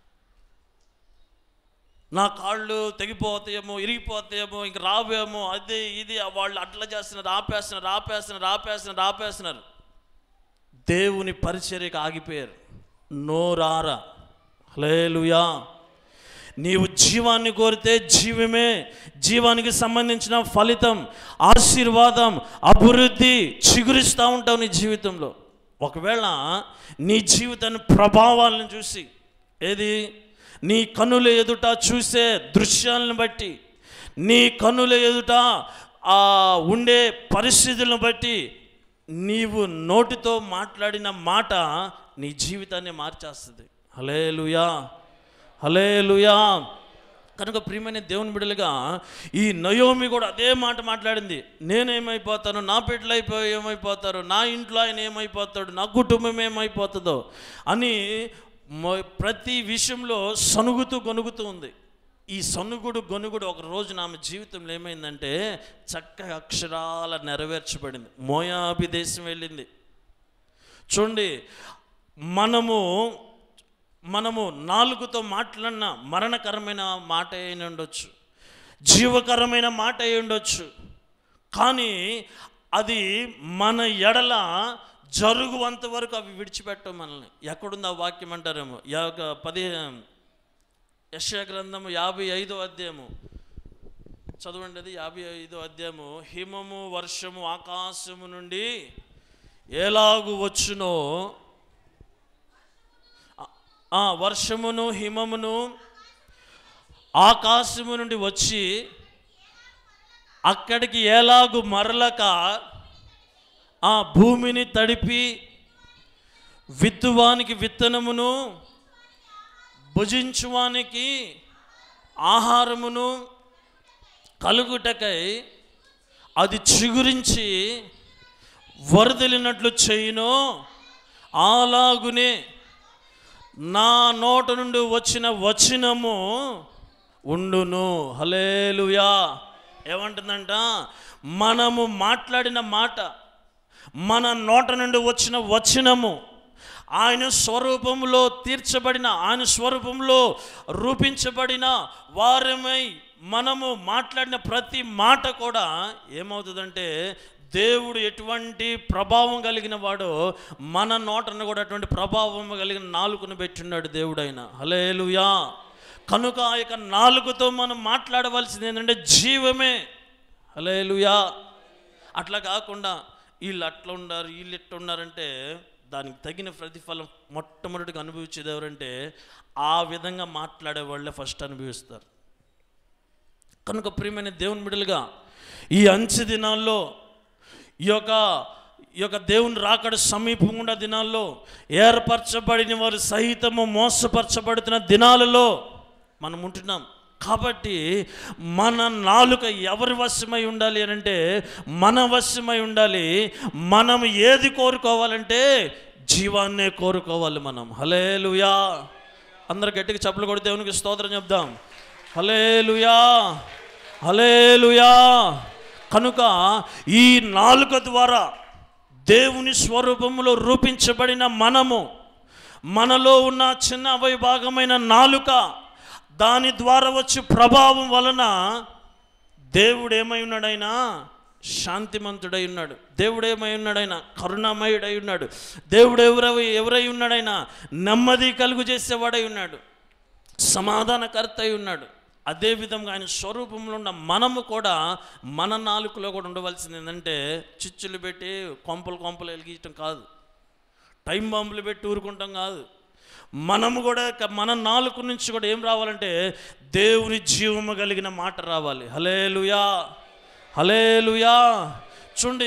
నా కాళ్ళు తెగిపోతాయేమో ఇరిగిపోతాయేమో ఇంక రావేమో అది ఇది వాళ్ళు అట్లా చేస్తున్నారు ఆపేస్తున్నారు ఆపేస్తున్నారు ఆపేస్తున్నారు ఆపేస్తున్నారు దేవుని పరిచర్యకు ఆగిపోయారు నోరారా హలేలుయా నీవు జీవాన్ని కోరితే జీవమే జీవానికి సంబంధించిన ఫలితం ఆశీర్వాదం అభివృద్ధి చిగురిస్తూ ఉంటావు నీ జీవితంలో ఒకవేళ నీ జీవితాన్ని ప్రభావాలను చూసి ఏది నీ కనుల ఎదుట చూసే దృశ్యాలను బట్టి నీ కనుల ఎదుట ఆ ఉండే పరిస్థితులను బట్టి నీవు నోటితో మాట్లాడిన మాట నీ జీవితాన్ని మార్చేస్తుంది హలేలుయా హలేలుయా కనుక ప్రియమైన దేవుని బిడ్డలుగా ఈ నయోమి కూడా అదే మాట మాట్లాడింది నేనేమైపోతాను నా బిడ్డలు అయిపోయి ఏమైపోతారు నా ఇంట్లో ఆయన ఏమైపోతాడు నా కుటుంబం ఏమైపోతుందో అని మ- ప్రతి విషయంలో సనుగుతూ గొనుగుతూ ఉంది ఈ సనుగుడు గొనుగుడు ఒక రోజు ఆమె జీవితంలో ఏమైందంటే చక్కగా అక్షరాల నెరవేర్చబడింది మోయాబి దేశం వెళ్ళింది చూడండి మనము మనము నాలుగుతో మాట్లాడిన మరణకరమైన మాట అయిన ఉండొచ్చు జీవకరమైన మాట అయి ఉండొచ్చు కానీ అది మన ఎడల జరుగువంత వరకు అవి విడిచిపెట్టవు మనల్ని ఎక్కడుంది ఆ వాక్యం అంటారేమో యాక పది యశ గ్రంథము యాభై ఐదో అధ్యాయము చదవండి అది యాభై ఐదో అధ్యాయము హిమము వర్షము ఆకాశము నుండి ఎలాగు వచ్చునో ఆ వర్షమును హిమమును ఆకాశము నుండి వచ్చి అక్కడికి ఎలాగు మరలక ఆ భూమిని తడిపి విత్తువానికి విత్తనమును భుజించువానికి ఆహారమును కలుగుటకై అది చిగురించి వరదలినట్లు చేయునో అలాగునే నా నోట నుండి వచ్చిన వచనము ఉండును హలేలుయా ఏమంటుందంట మనము మాట్లాడిన మాట మన నోట నుండి వచ్చిన వచనము ఆయన స్వరూపంలో తీర్చబడిన ఆయన స్వరూపంలో రూపించబడిన వారమై మనము మాట్లాడిన ప్రతి మాట కూడా ఏమవుతుందంటే దేవుడు ఎటువంటి ప్రభావం కలిగిన వాడో మన నోటను కూడా అటువంటి ప్రభావం కలిగిన నాలుకను పెట్టున్నాడు దేవుడైన హలేలుయా కనుక ఆ యొక్క నాలుగుతో మనం మాట్లాడవలసింది ఏంటంటే జీవమే హలేలుయా అట్లా కాకుండా వీళ్ళు అట్లా ఉన్నారు వీళ్ళు ఇట్లా ఉన్నారంటే దానికి తగిన ప్రతిఫలం మొట్టమొదటిగా అనుభవించేది ఎవరంటే ఆ విధంగా మాట్లాడే వాళ్ళే ఫస్ట్ అనుభవిస్తారు కనుక ప్రియమైన దేవుని బిడ్డలుగా ఈ అంచె దినాల్లో ఈ యొక్క ఈ యొక్క దేవుని రాకడ సమీపంగా దినాల్లో ఏర్పరచబడిన వారు సహితము మోసపరచబడుతున్న దినాలలో మనం ఉంటున్నాం కాబట్టి మన నాలుక ఎవరి వశమై ఉండాలి అని అంటే మన వశమై ఉండాలి మనం ఏది కోరుకోవాలంటే జీవాన్నే కోరుకోవాలి మనం హలేలుయా అందరు గట్టిగా చప్పలు కొడి దేవునికి స్తోత్రం చెప్దాం హలేలుయా హలేలుయా కనుక ఈ నాలుక ద్వారా దేవుని స్వరూపంలో రూపించబడిన మనము మనలో ఉన్న చిన్న అవయభాగమైన నాలుక దాని ద్వారా వచ్చే ప్రభావం వలన దేవుడు ఏమై ఉన్నాడైనా శాంతిమంతుడై ఉన్నాడు దేవుడు ఏమై ఉన్నాడైనా కరుణామయుడై ఉన్నాడు దేవుడు ఎవరై ఎవరై ఉన్నాడైనా నెమ్మది కలుగు చేసేవాడై ఉన్నాడు సమాధానకర్త అయి ఉన్నాడు అదే విధంగా ఆయన స్వరూపంలో ఉన్న మనము కూడా మన నాలుకలో కూడా ఉండవలసింది ఏంటంటే చిచ్చులు పెట్టి కొంపలు కొంపలు వెలిగించడం కాదు టైం బాంబులు పెట్టి ఊరుకుంటాం కాదు మనము కూడా క- మన నాలుగు నుంచి కూడా ఏం రావాలంటే దేవుని జీవము కలిగిన మాట రావాలి హలేలుయా హలేలుయా చూడండి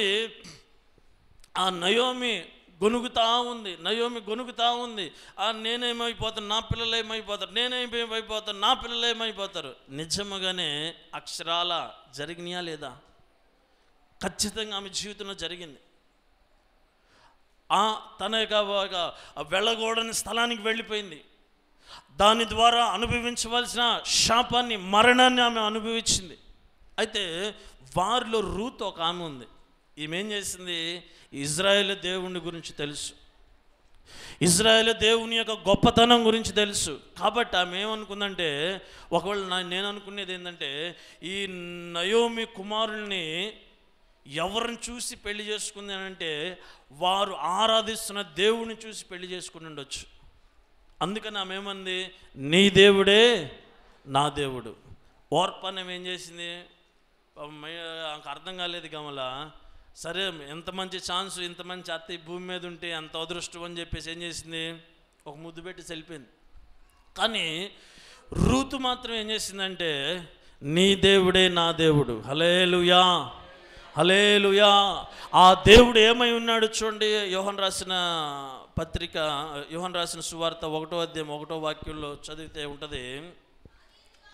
ఆ నయోమి గొనుగుతా ఉంది నయోమి గొనుగుతా ఉంది ఆ నేనేమైపోతాను నా పిల్లలు ఏమైపోతారు నేనేమైపోతాను నా పిల్లలు ఏమైపోతారు నిజముగానే అక్షరాల జరిగినాయా లేదా ఖచ్చితంగా ఆమె జీవితంలో జరిగింది ఆ తన యొక్క ఒక వెళ్ళకూడని స్థలానికి వెళ్ళిపోయింది దాని ద్వారా అనుభవించవలసిన శాపాన్ని మరణాన్ని ఆమె అనుభవించింది అయితే వారిలో రూత్ ఒక ఆమె ఉంది ఈమె ఏం చేసింది ఇజ్రాయేల్ దేవుని గురించి తెలుసు ఇజ్రాయేల్ దేవుని యొక్క గొప్పతనం గురించి తెలుసు కాబట్టి ఆమె ఏమనుకుందంటే ఒకవేళ నా నేను అనుకునేది ఏంటంటే ఈ నయోమి కుమారుల్ని ఎవరిని చూసి పెళ్లి చేసుకుంది అని అంటే వారు ఆరాధిస్తున్న దేవుని చూసి పెళ్లి చేసుకుని ఉండొచ్చు అందుకని ఆమె ఏమంది నీ దేవుడే నా దేవుడు ఓర్పనం ఏం చేసింది పాపం మై- ఆమెకు అర్థం కాలేదు గమల సరే ఎంత మంచి ఛాన్స్ ఇంత మంచి అత్త ఈ భూమి మీద ఉంటే అంత అదృష్టం అని చెప్పేసి ఏం చేసింది ఒక ముద్దు పెట్టి వెళ్ళిపోయింది కానీ రూతు మాత్రం ఏం చేసిందంటే నీ దేవుడే నా దేవుడు హలేలుయా హలేలుయా ఆ దేవుడు ఏమై ఉన్నాడు చూడండి యోహన్ రాసిన పత్రిక యోహన్ రాసిన సువార్త ఒకటో అధ్యాయం ఒకటో వాక్యంలో చదివితే ఉంటుంది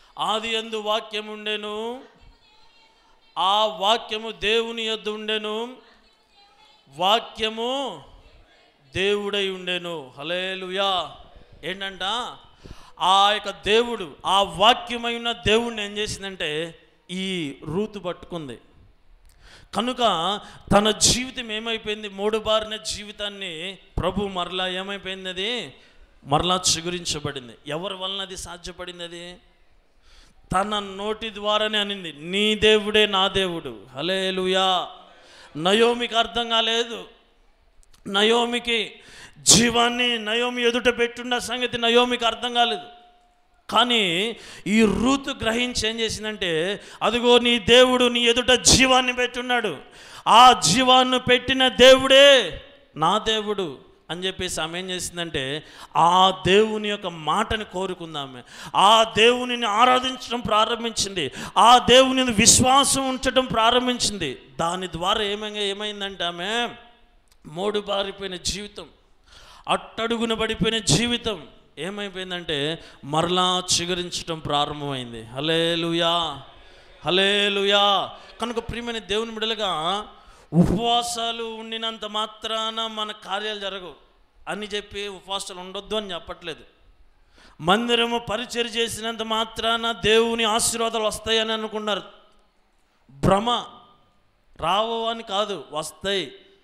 ఆది ఎందు వాక్యం ఉండెను ఆ వాక్యము దేవుని యొద్ద ఉండెను వాక్యము దేవుడై ఉండెను హలేలుయా ఏంటంట ఆ యొక్క దేవుడు ఆ వాక్యమై ఉన్న దేవుడిని ఏం చేసిందంటే ఈ రూతు పట్టుకుంది కనుక తన జీవితం ఏమైపోయింది మూడు బారిన జీవితాన్ని ప్రభు మరలా ఏమైపోయింది అది మరలా చిగురించబడింది ఎవరి వలన అది సాధ్యపడింది అది తన నోటి ద్వారానే అనింది నీ దేవుడే నా దేవుడు హలేలుయా నయోమికి అర్థం కాలేదు నయోమికి జీవాన్ని నయోమి ఎదుట పెట్టున్న సంగతి నయోమికి అర్థం కాలేదు కానీ ఈ రూతు గ్రహించి ఏం చేసిందంటే అదిగో నీ దేవుడు నీ ఎదుట జీవాన్ని పెట్టున్నాడు ఆ జీవాన్ని పెట్టిన దేవుడే నా దేవుడు అని చెప్పేసి ఆమె ఏం చేసిందంటే ఆ దేవుని యొక్క మాటని కోరుకుందామె ఆ దేవునిని ఆరాధించడం ప్రారంభించింది ఆ దేవుని విశ్వాసం ఉంచడం ప్రారంభించింది దాని ద్వారా ఏమైనా ఏమైందంటే ఆమె మోడు బారిపోయిన జీవితం అట్టడుగున పడిపోయిన జీవితం ఏమైపోయిందంటే మరలా చిగురించడం ప్రారంభమైంది హలేలుయా హలేలుయా కనుక ప్రియమైన దేవుని బిడలుగా ఉపవాసాలు ఉండినంత మాత్రాన మన కార్యాలు జరగవు అని చెప్పి ఉపవాసాలు ఉండొద్దు అని చెప్పట్లేదు మందిరము పరిచయం చేసినంత మాత్రాన దేవుని ఆశీర్వాదాలు వస్తాయని అనుకున్నారు భ్రమ రావు అని కాదు వస్తాయి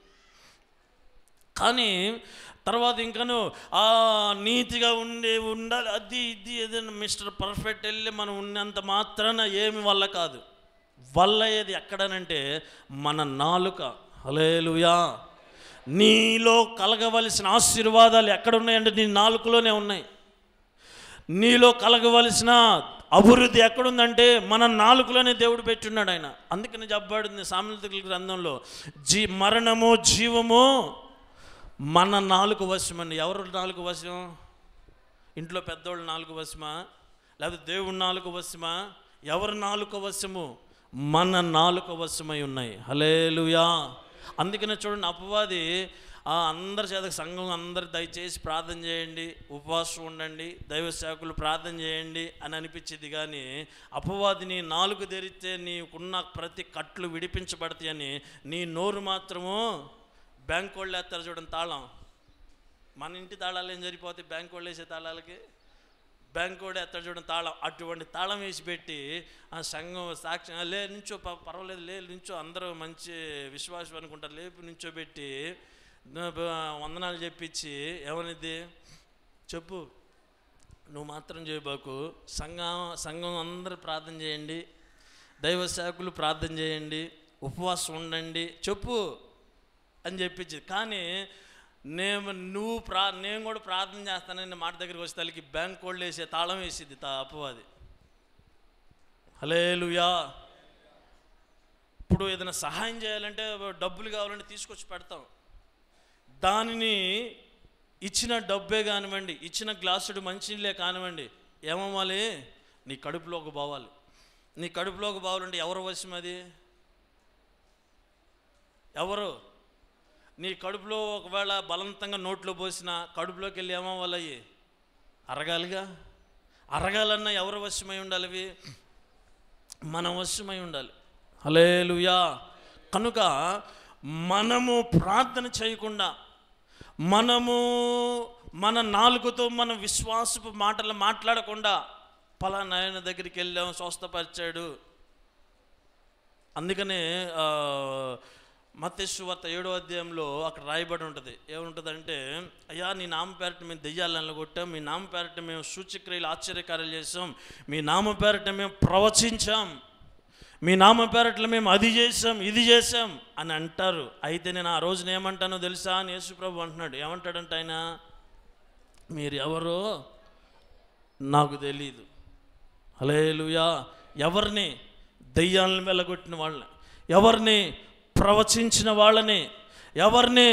కానీ తర్వాత ఇంకను ఆ నీతిగా ఉండే ఉండాలి అది ఇది ఏదైనా మిస్టర్ పర్ఫెక్ట్ వెళ్ళి మనం ఉన్నంత మాత్రాన ఏమి వల్ల కాదు వల్ల ఏది ఎక్కడనంటే మన నాలుక హలేలుయా నీలో కలగవలసిన ఆశీర్వాదాలు ఎక్కడ ఉన్నాయంటే నీ నాలుకలోనే ఉన్నాయి నీలో కలగవలసిన అభివృద్ధి ఎక్కడుందంటే మన నాలుకలోనే దేవుడు పెట్టున్నాడు ఆయన అందుకని చెప్పబడింది సామెత గ్రంథంలో జీ మరణము జీవము మన నాలుగు వశమండి ఎవరు నాలుగు వశం ఇంట్లో పెద్దోళ్ళు నాలుగు వశమా లేకపోతే దేవుడి నాలుగు వశమా ఎవరి నాలుగు వశము మన నాలుగు వశమై ఉన్నాయి హలేలుయా అందుకనే చూడండి అపవాది ఆ అందరి చేత సంఘం అందరు దయచేసి ప్రార్థన చేయండి ఉపవాసం ఉండండి దైవ సేవకులు ప్రార్థన చేయండి అని అనిపించింది కానీ అపవాది నీ నాలుగు తెరిస్తే నీకున్న ప్రతి కట్లు విడిపించబడతాయని నీ నోరు మాత్రము బ్యాంక్ వాళ్ళు వేస్తారు చూడండి తాళం మన ఇంటి తాళాలు ఏం సరిపోతాయి బ్యాంక్ వాళ్ళు వేసే తాళాలకి బ్యాంక్ కూడా ఎత్తాడు చూడండి తాళం అటువంటి తాళం వేసి పెట్టి ఆ సంఘం సాక్షి "ఆ, లే నుంచో ప- పర్వాలేదు లే నుంచో అందరూ మంచి విశ్వాసం అనుకుంటారు లేపి నుంచోబెట్టి న- బ- వందనాలు చెప్పించి ఏమనిద్ది చెప్పు నువ్వు మాత్రం చేయబాకు సంఘం సంఘం అందరూ ప్రార్థన చేయండి దైవ సేవకులు ప్రార్థన చేయండి ఉపవాసం ఉండండి చెప్పు అని చెప్పించి కానీ నేను నువ్వు ప్రా నేను కూడా ప్రార్థన చేస్తానని మాట దగ్గరికి వచ్చే తల్లికి బ్యాంక్ కోళ్ళు వేసే తాళం వేసిద్ది తా అపవాది హలేలుయా ఇప్పుడు ఏదైనా సహాయం చేయాలంటే డబ్బులు కావాలంటే తీసుకొచ్చి పెడతాం దానిని ఇచ్చిన డబ్బే కానివ్వండి ఇచ్చిన గ్లాసుడు మంచినీళ్ళే కానివ్వండి ఏమవ్వాలి నీ కడుపులోకి పోవాలి నీ కడుపులోకి పోవాలంటే ఎవరు వశం అది ఎవరు నీ కడుపులో ఒకవేళ బలవంతంగా నోట్లో పోసిన కడుపులోకి వెళ్ళి ఏమవ్వాలి అవి అరగాలిగా అరగాలన్నా ఎవరు వశమై ఉండాలి అవి మన వశమై ఉండాలి హలేలుయా కనుక మనము ప్రార్థన చేయకుండా మనము మన నాలుగుతో మన విశ్వాసపు మాటలు మాట్లాడకుండా పలానా ఆయన దగ్గరికి వెళ్ళాం స్వస్థపరిచాడు అందుకనే మత్స్యవార్త ఏడో అధ్యాయంలో అక్కడ రాయబడి ఉంటుంది ఏముంటుందంటే అయ్యా నీ నామ పేరట మేము దెయ్యాలను కొట్టాం మీ నామ పేరట మేము సూచక్రియలు ఆశ్చర్యకార్యాలు చేసాం మీ నామ పేరట మేము ప్రవచించాం మీ నామ పేరట్లో మేము అది చేసాం ఇది చేసాం అని అంటారు అయితే నేను ఆ రోజున ఏమంటానో తెలుసా అని యేసుప్రభు అంటున్నాడు ఏమంటాడంట ఆయన మీరు ఎవరో నాకు తెలీదు హలేలుయా ఎవరిని దెయ్యాలను వెళ్ళగొట్టిన వాళ్ళని ఎవరిని ప్రవచించిన వాళ్ళని ఎవరిని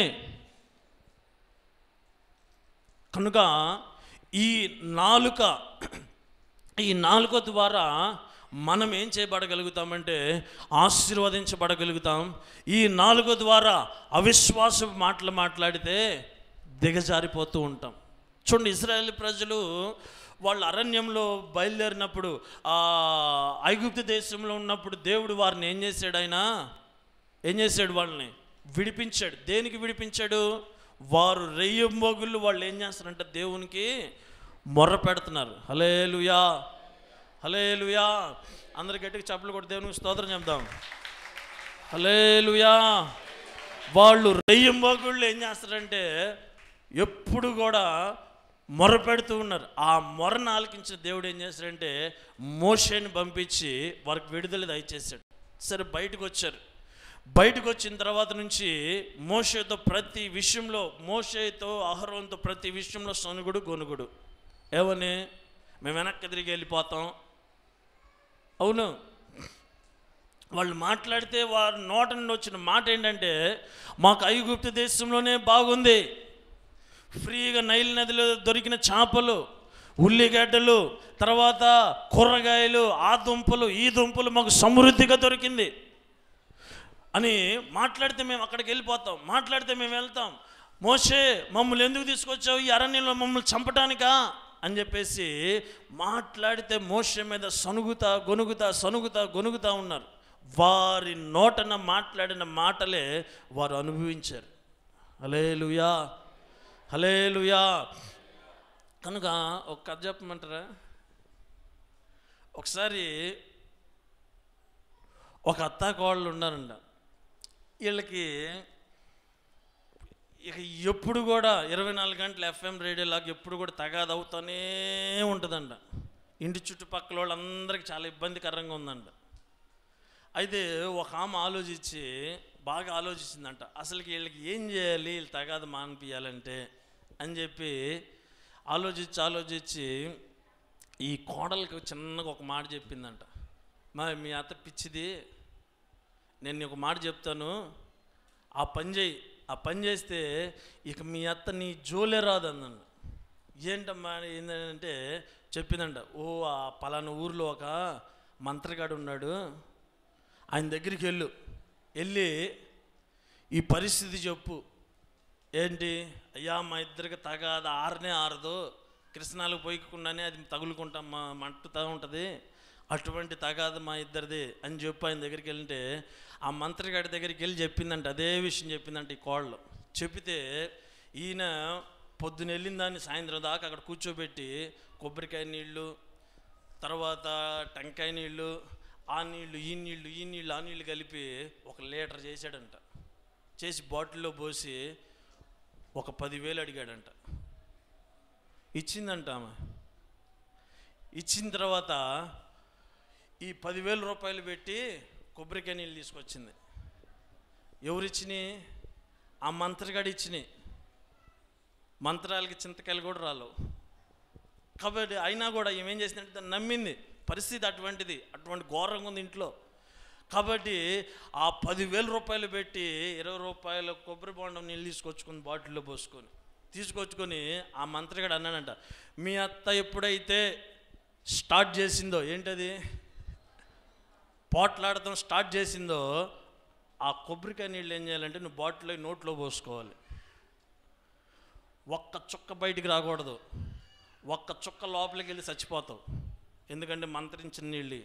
కనుక ఈ నాలుక ఈ నాలుక ద్వారా మనం ఏం చేయబడగలుగుతామంటే ఆశీర్వదించబడగలుగుతాం ఈ నాలుక ద్వారా అవిశ్వాస మాటలు మాట్లాడితే దిగజారిపోతూ ఉంటాం చూడండి ఇజ్రాయేల్ ప్రజలు వాళ్ళు అరణ్యంలో బయలుదేరినప్పుడు ఆ ఐగుప్తు దేశంలో ఉన్నప్పుడు దేవుడు వారిని ఏం చేశాడు ఆయన ఏం చేశాడు వాళ్ళని విడిపించాడు దేనికి విడిపించాడు వారు రెయ్యంబోగుళ్ళు వాళ్ళు ఏం చేస్తారంటే దేవునికి మొర్ర పెడుతున్నారు హలేలుయా హలేలుయా అందరి గట్టిగా చప్పలు కొట్టి దేవునికి స్తోత్రం చెప్దాం హలేలుయా వాళ్ళు రెయ్యంబోగుళ్ళు ఏం చేస్తారంటే ఎప్పుడు కూడా మొర పెడుతూ ఉన్నారు ఆ మొరను ఆలకించిన దేవుడు ఏం చేశాడంటే మోషేని పంపించి వారికి విడుదల దయచేశాడు సరే బయటకు వచ్చారు బయటకు వచ్చిన తర్వాత నుంచి మోషేతో ప్రతి విషయంలో మోషేతో అహరోన్తో ప్రతి విషయంలో సనుగుడు గొనుగుడు ఏమని మేము వెనక్కి తిరిగి వెళ్ళిపోతాం అవును వాళ్ళు మాట్లాడితే వారి నోట నుండి వచ్చిన మాట ఏంటంటే మాకు ఐగుప్తు దేశంలోనే బాగుంది ఫ్రీగా నైల్ నదిలో దొరికిన చేపలు ఉల్లిగడ్డలు తర్వాత కూరగాయలు ఆ దుంపలు ఈ దుంపలు మాకు సమృద్ధిగా దొరికింది అని మాట్లాడితే మేము అక్కడికి వెళ్ళిపోతాం మాట్లాడితే మేము వెళ్తాం మోషే మమ్మల్ని ఎందుకు తీసుకొచ్చావు ఈ అరణ్యంలో మమ్మల్ని చంపటానికా అని చెప్పేసి మాట్లాడితే మోషే మీద సనుగుతా గొనుగుతా సనుగుతా గొనుగుతా ఉన్నారు వారి నోటన మాట్లాడిన మాటలే వారు అనుభవించారు హలేలుయా హలేలుయా కనుక ఒక కథ చెప్పమంటారా ఒకసారి ఒక అత్త కోళ్ళు ఉన్నారంట వీళ్ళకి ఇక ఎప్పుడు కూడా ఇరవై నాలుగు గంటలు ఎఫ్ఎం రేడియో లాగా ఎప్పుడు కూడా తగాద అవుతూనే ఉంటుందంట ఇంటి చుట్టుపక్కల వాళ్ళందరికీ చాలా ఇబ్బందికరంగా ఉందంట అయితే ఒక ఆమె ఆలోచించి బాగా ఆలోచించిందంట అసలుకి వీళ్ళకి ఏం చేయాలి వీళ్ళు తగాద మానిపించాలంటే అని చెప్పి ఆలోచించి ఆలోచించి ఈ కోడలికి చిన్నగా ఒక మాట చెప్పిందంట మా మీ అత్త పిచ్చిది నేను నీకు ఒక మాట చెప్తాను ఆ పని చేయి ఆ పని చేస్తే ఇక మీ అత్త నీ జోలే రాదు అందండి ఏంటమ్మా ఏంటంటే చెప్పిందంట ఓ ఆ పలానా ఊర్లో ఒక మంత్రగాడు ఉన్నాడు ఆయన దగ్గరికి వెళ్ళు వెళ్ళి ఈ పరిస్థితి చెప్పు ఏంటి అయ్యా మా ఇద్దరికి తగాద ఆరనే ఆరదు కృష్ణాలకు పోయకుండానే అది తగులుకుంటాం మా మంటుతూ ఉంటుంది అటువంటి తగాద మా ఇద్దరిది అని చెప్పి ఆయన దగ్గరికి వెళ్తే ఆ మంత్రిగాడి దగ్గరికి వెళ్ళి చెప్పిందంట అదే విషయం చెప్పిందంట ఈ కోళ్ళు చెప్పితే ఈయన పొద్దున వెళ్ళిన దాన్ని సాయంత్రం దాకా అక్కడ కూర్చోబెట్టి కొబ్బరికాయ నీళ్ళు తర్వాత టెంకాయ నీళ్ళు ఆ నీళ్ళు ఈ నీళ్ళు ఈ నీళ్ళు ఆ నీళ్ళు కలిపి ఒక లీటర్ చేశాడంట చేసి బాటిల్లో పోసి ఒక పదివేలు అడిగాడంట ఇచ్చిందంట ఆమె ఇచ్చిన తర్వాత ఈ పదివేల రూపాయలు పెట్టి కొబ్బరికాయ నీళ్ళు తీసుకొచ్చింది ఎవరిచ్చినాయి ఆ మంత్రగాడు ఇచ్చినాయి మంత్రాలకి చింతకాయలు కూడా రాలేవు కాబట్టి అయినా కూడా ఏమేం చేసిందంటే దాన్ని నమ్మింది పరిస్థితి అటువంటిది అటువంటి ఘోరంగా ఉంది ఇంట్లో కాబట్టి ఆ పదివేల రూపాయలు పెట్టి ఇరవై రూపాయల కొబ్బరి బొండం నీళ్ళు తీసుకొచ్చుకుని బాటిల్లో పోసుకొని తీసుకొచ్చుకొని ఆ మంత్రిగాడు అన్నాడంట మీ అత్త ఎప్పుడైతే స్టార్ట్ చేసిందో ఏంటది పోట్లాడటం స్టార్ట్ చేసిందో ఆ కొబ్బరికాయ నీళ్ళు ఏం చేయాలంటే నువ్వు బాటిల్లో నోట్లో పోసుకోవాలి ఒక్క చుక్క బయటికి రాకూడదు ఒక్క చుక్క లోపలికి వెళ్ళి చచ్చిపోతావు ఎందుకంటే మంత్రించిన నీళ్ళు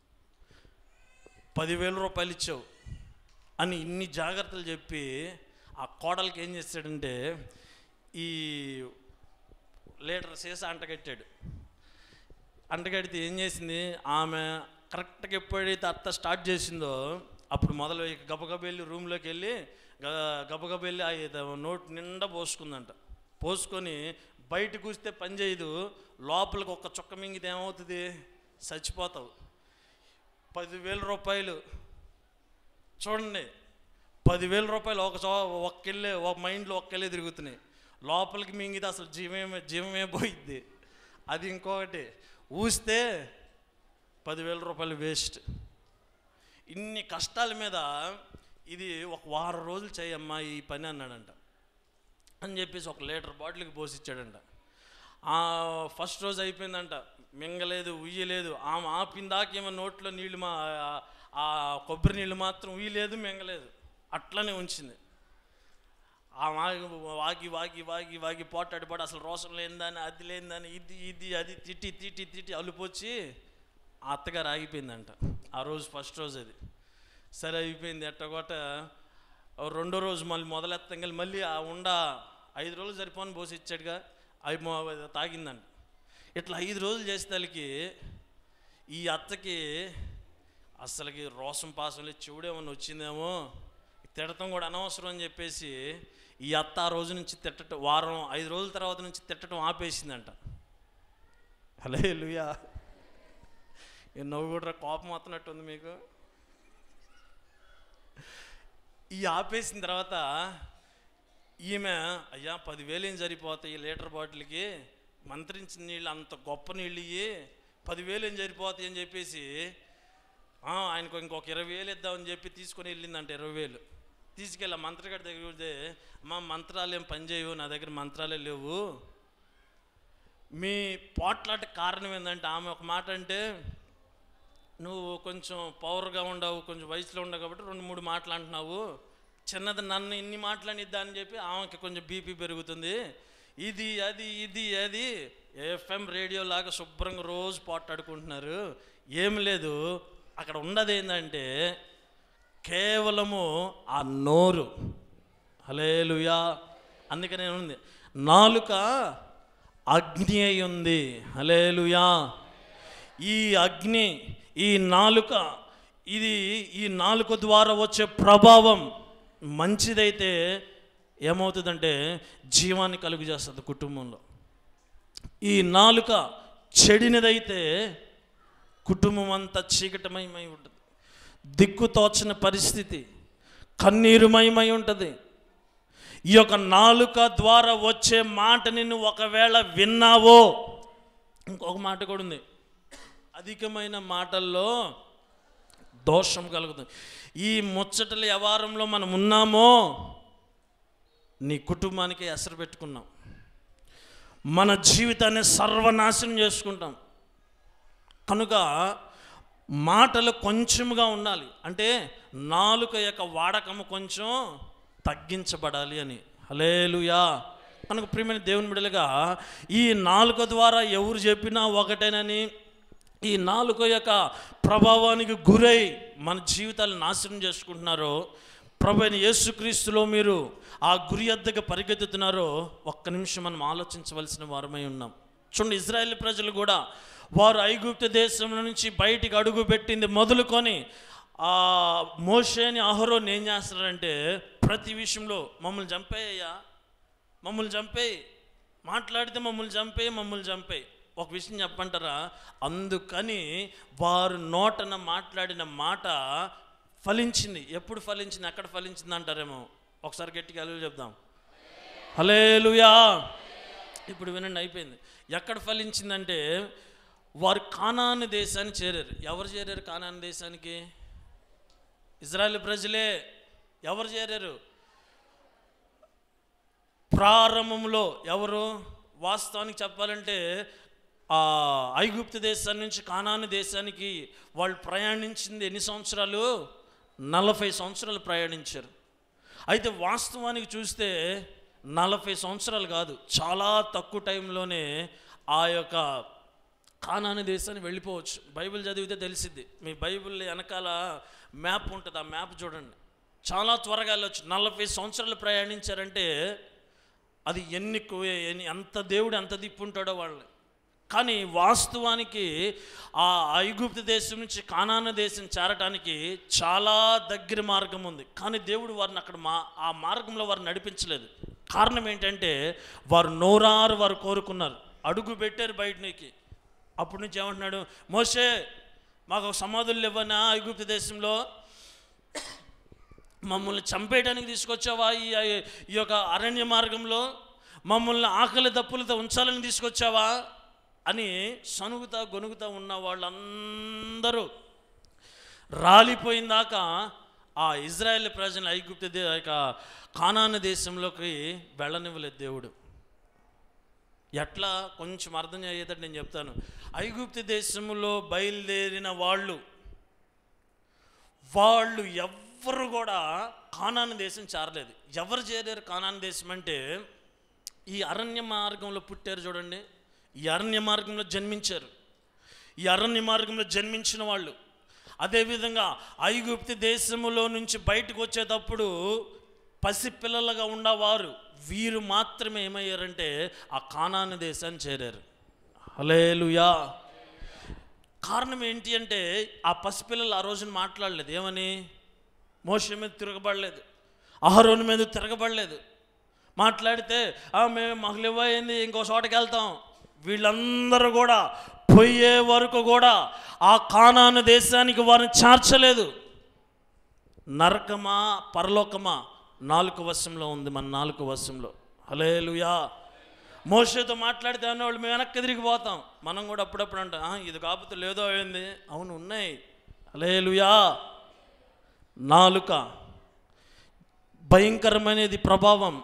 పదివేల రూపాయలు ఇచ్చావు అని ఇన్ని జాగ్రత్తలు చెప్పి ఆ కోడలికి ఏం చేస్తాడంటే ఈ లీటర్ సీసా అంటగట్టాడు అంటగడితే ఏం చేసింది ఆమె కరెక్ట్గా ఎప్పుడైతే అత్త స్టార్ట్ చేసిందో అప్పుడు మొదలు ఇక గబగబ వెళ్ళి రూమ్లోకి వెళ్ళి గ- గబగబ వెళ్ళి ఆ ఇది నోట్ నిండా పోసుకుందంట పోసుకొని బయట కూస్తే పని చేయదు లోపలికి ఒక్క చుక్క మింగితే ఏమవుతుంది చచ్చిపోతావు పదివేల రూపాయలు చూడండి పదివేల రూపాయలు ఒక చో ఒక్కెళ్ళే ఒక మైండ్లో ఒక్కెళ్ళే తిరుగుతున్నాయి లోపలికి మింగితే అసలు జీవమే జీవమే పోయిద్ది అది ఇంకొకటి ఊస్తే పదివేల రూపాయలు వేస్ట్ ఇన్ని కష్టాల మీద ఇది ఒక వారం రోజులు చేయమ్మా ఈ పని అన్నాడంట అని చెప్పేసి ఒక లీటర్ బాటిల్కి పోసి ఇచ్చాడంట ఆ ఫస్ట్ రోజు అయిపోయిందంట మింగలేదు ఉయ్యలేదు ఆమె ఆపిందాకేమో నోట్లో నీళ్ళు మా ఆ- ఆ కొబ్బరి నీళ్ళు మాత్రం ఉయ్యలేదు మింగలేదు అట్లనే ఉంచింది ఆ వాగి వాగి వాగి వాగి వాగి పోటాడు పడి అసలు రోషం లేనిదని అది లేనిదని ఇది ఇది అది తిట్టి తిట్టి తిట్టి అలుపొచ్చి ఆ అత్తగారు ఆగిపోయిందంట ఆ రోజు ఫస్ట్ రోజు అది సరే అయిపోయింది ఎట్టగొట్ట రెండో రోజు మళ్ళీ మొదలెత్తంగా మళ్ళీ ఆ ఉండ ఐదు రోజులు సరిపోని పోసి ఇచ్చాడుగా అవి మొ- తాగిందంట ఇట్లా ఐదు రోజులు చేసేదానికి ఈ అత్తకి అసలుకి రోసం పాసంలో చెవుడేమన్నా వచ్చిందేమో తిడటం కూడా అనవసరం అని చెప్పేసి ఈ అత్త ఆ రోజు నుంచి తిట్టడం వారం ఐదు రోజుల తర్వాత నుంచి తిట్టడం ఆపేసిందంట హలే లుయా ఈ నవ్వు కూడా కోపం వస్తున్నట్టుంది మీకు ఈ ఆపేసిన తర్వాత ఈమె అయ్యా పదివేలు ఏం సరిపోతాయి ఈ లీటర్ బాటిల్కి మంత్రించిన నీళ్ళు అంత గొప్ప నీళ్ళు ఇయ్యి పదివేలు ఏం సరిపోతాయి అని చెప్పేసి "ఆ, ఆయనకు ఇంకొక ఇరవై వేలు ఇద్దామని చెప్పి తీసుకొని వెళ్ళిందంట ఇరవై వేలు తీసుకెళ్ళి ఆ మంత్రగాడి దగ్గర పోతే మా మంత్రాలు ఏం పనిచేయవు నా దగ్గర మంత్రాలే లేవు మీ పోట్లాట కారణం ఏంటంటే ఆమె ఒక మాట అంటే నువ్వు కొంచెం పవర్గా ఉండవు కొంచెం వయసులో ఉండవు కాబట్టి రెండు మూడు మాటలు అంటున్నావు చిన్నది నన్ను ఇన్ని మాటలనిద్దా అని చెప్పి ఆమెకి కొంచెం బీపీ పెరుగుతుంది ఇది అది ఇది అది ఎఫ్ఎం రేడియో లాగా శుభ్రంగా రోజు పోట్లాడుకుంటున్నారు ఏం లేదు అక్కడ ఉన్నది ఏంటంటే కేవలము ఆ నోరు హలేలుయా అందుకనే ఉంది నాలుక అగ్ని అయి ఉంది హలేలుయా ఈ అగ్ని ఈ నాలుక ఇది ఈ నాలుక ద్వారా వచ్చే ప్రభావం మంచిదైతే ఏమవుతుందంటే జీవాన్ని కలుగు చేస్తుంది కుటుంబంలో ఈ నాలుక చెడినదైతే కుటుంబం అంతా చీకటమయమై ఉంటుంది దిక్కు తోచని పరిస్థితి కన్నీరుమయమై ఉంటుంది ఈ యొక్క నాలుక ద్వారా వచ్చే మాటని నువ్వు ఒకవేళ విన్నావో ఇంకొక మాట కూడా ఉంది అధికమైన మాటల్లో దోషం కలుగుతుంది ఈ ముచ్చటల వ్యవహారంలో మనం ఉన్నామో నీ కుటుంబానికి ఎసరు పెట్టుకున్నాం మన జీవితాన్ని సర్వనాశనం చేసుకుంటాం కనుక మాటలు కొంచెముగా ఉండాలి అంటే నాలుక యొక్క వాడకము కొంచెం తగ్గించబడాలి అని హలేలుయా మనకు ప్రియమైన దేవుని బిడలుగా ఈ నాలుక ద్వారా ఎవరు చెప్పినా ఒకటేనని ఈ నాలుక యొక్క ప్రభావానికి గురై మన జీవితాలు నాశనం చేసుకుంటున్నారో ప్రభు అయిన యేసుక్రీస్తులో మీరు ఆ గురి వద్దకు పరిగెత్తుతున్నారో ఒక్క నిమిషం మనం ఆలోచించవలసిన వారమై ఉన్నాం చూడండి ఇజ్రాయెల్ ప్రజలు కూడా వారు ఐగుప్తు దేశం నుంచి బయటికి అడుగు పెట్టింది మొదలుకొని ఆ మోషేని అహరోని ఏం చేస్తారంటే ప్రతి విషయంలో మమ్మల్ని చంపేయ్యా మమ్మల్ని చంపేయి మాట్లాడితే మమ్మల్ని చంపేయి మమ్మల్ని చంపేయి ఒక విషయం చెప్పంటారా అందుకని వారు నోటన మాట్లాడిన మాట ఫలించింది ఎప్పుడు ఫలించింది ఎక్కడ ఫలించింది అంటారేమో ఒకసారి గట్టిగా అలుగు చెప్దాం హలేలుయా ఇప్పుడు వినండి అయిపోయింది ఎక్కడ ఫలించిందంటే వారు కానాను దేశాన్ని చేరారు ఎవరు చేరారు కానాను దేశానికి ఇజ్రాయెల్ ప్రజలే ఎవరు చేరారు ప్రారంభంలో ఎవరు వాస్తవానికి చెప్పాలంటే ఆ ఐగుప్తు దేశం నుంచి కానాను దేశానికి వాళ్ళు ప్రయాణించింది ఎన్ని సంవత్సరాలు నలభై సంవత్సరాలు ప్రయాణించారు అయితే వాస్తవానికి చూస్తే నలభై సంవత్సరాలు కాదు చాలా తక్కువ టైంలోనే ఆ యొక్క కానాని దేశాన్ని వెళ్ళిపోవచ్చు బైబిల్ చదివితే తెలిసిద్ది మీ బైబిల్ వెనకాల మ్యాప్ ఉంటుంది ఆ మ్యాప్ చూడండి చాలా త్వరగా వెళ్ళొచ్చు నలభై సంవత్సరాలు ప్రయాణించారంటే అది ఎన్ని కు- ఎన్ని ఎంత దేవుడు ఎంత దిప్పుంటాడో వాళ్ళని కానీ వాస్తవానికి ఆ ఐగుప్తు దేశం నుంచి కానాన దేశం చేరటానికి చాలా దగ్గర మార్గం ఉంది కానీ దేవుడు వారిని అక్కడ మా ఆ మార్గంలో వారు నడిపించలేదు కారణం ఏంటంటే వారు నోరారు వారు కోరుకున్నారు అడుగు పెట్టారు బయటనికి అప్పటి నుంచి ఏమంటున్నాడు మోషే మాకు ఒక సమాధులు ఇవ్వనా ఐగుప్తు దేశంలో మమ్మల్ని చంపేయడానికి తీసుకొచ్చావా ఈ ఈ యొక్క అరణ్య మార్గంలో మమ్మల్ని ఆకలి దప్పులతో ఉంచాలని తీసుకొచ్చావా అని సనుగుతా గొనుగుతా ఉన్న వాళ్ళందరూ రాలిపోయిందాక ఆ ఇజ్రాయెల్ ప్రజలు ఐగుప్తు దే యొక్క కానాన దేశంలోకి వెళ్ళనివ్వలేదు దేవుడు ఎట్లా కొంచెం అర్థం అయ్యేటట్టు నేను చెప్తాను ఐగుప్తు దేశంలో బయలుదేరిన వాళ్ళు వాళ్ళు ఎవ్వరు కూడా కానాను దేశం చేరలేదు ఎవరు చేరారు కానాను దేశం అంటే ఈ అరణ్య మార్గంలో పుట్టారు చూడండి ఈ అరణ్య మార్గంలో జన్మించారు ఈ అరణ్య మార్గంలో జన్మించిన వాళ్ళు అదేవిధంగా ఐగుప్తి దేశములో నుంచి బయటకు వచ్చేటప్పుడు పసిపిల్లలుగా ఉన్నవారు వీరు మాత్రమే ఏమయ్యారంటే ఆ కానాను దేశాన్ని చేరారు హలేలుయా కారణం ఏంటి అంటే ఆ పసిపిల్లలు ఆ రోజున మాట్లాడలేదు ఏమని మోష మీద తిరగబడలేదు అహరోని మీద తిరగబడలేదు మాట్లాడితే "ఆ, మేము మాకు అయింది ఇంకో చోటకి వెళ్తాం వీళ్ళందరూ కూడా పోయే వరకు కూడా ఆ కానాను దేశానికి వారిని చేర్చలేదు నరకమా పరలోకమా నాలుగు వశంలో ఉంది మన నాలుగు వశంలో హలేలుయా మోషతో మాట్లాడితే అన్నవాళ్ళు మేము వెనక్కి తిరిగిపోతాం మనం కూడా అప్పుడప్పుడు అంటాం "ఆ, ఇది కాకపోతే లేదో అయింది అవును ఉన్నాయి హలేలుయా నాలుక భయంకరమైనది ప్రభావం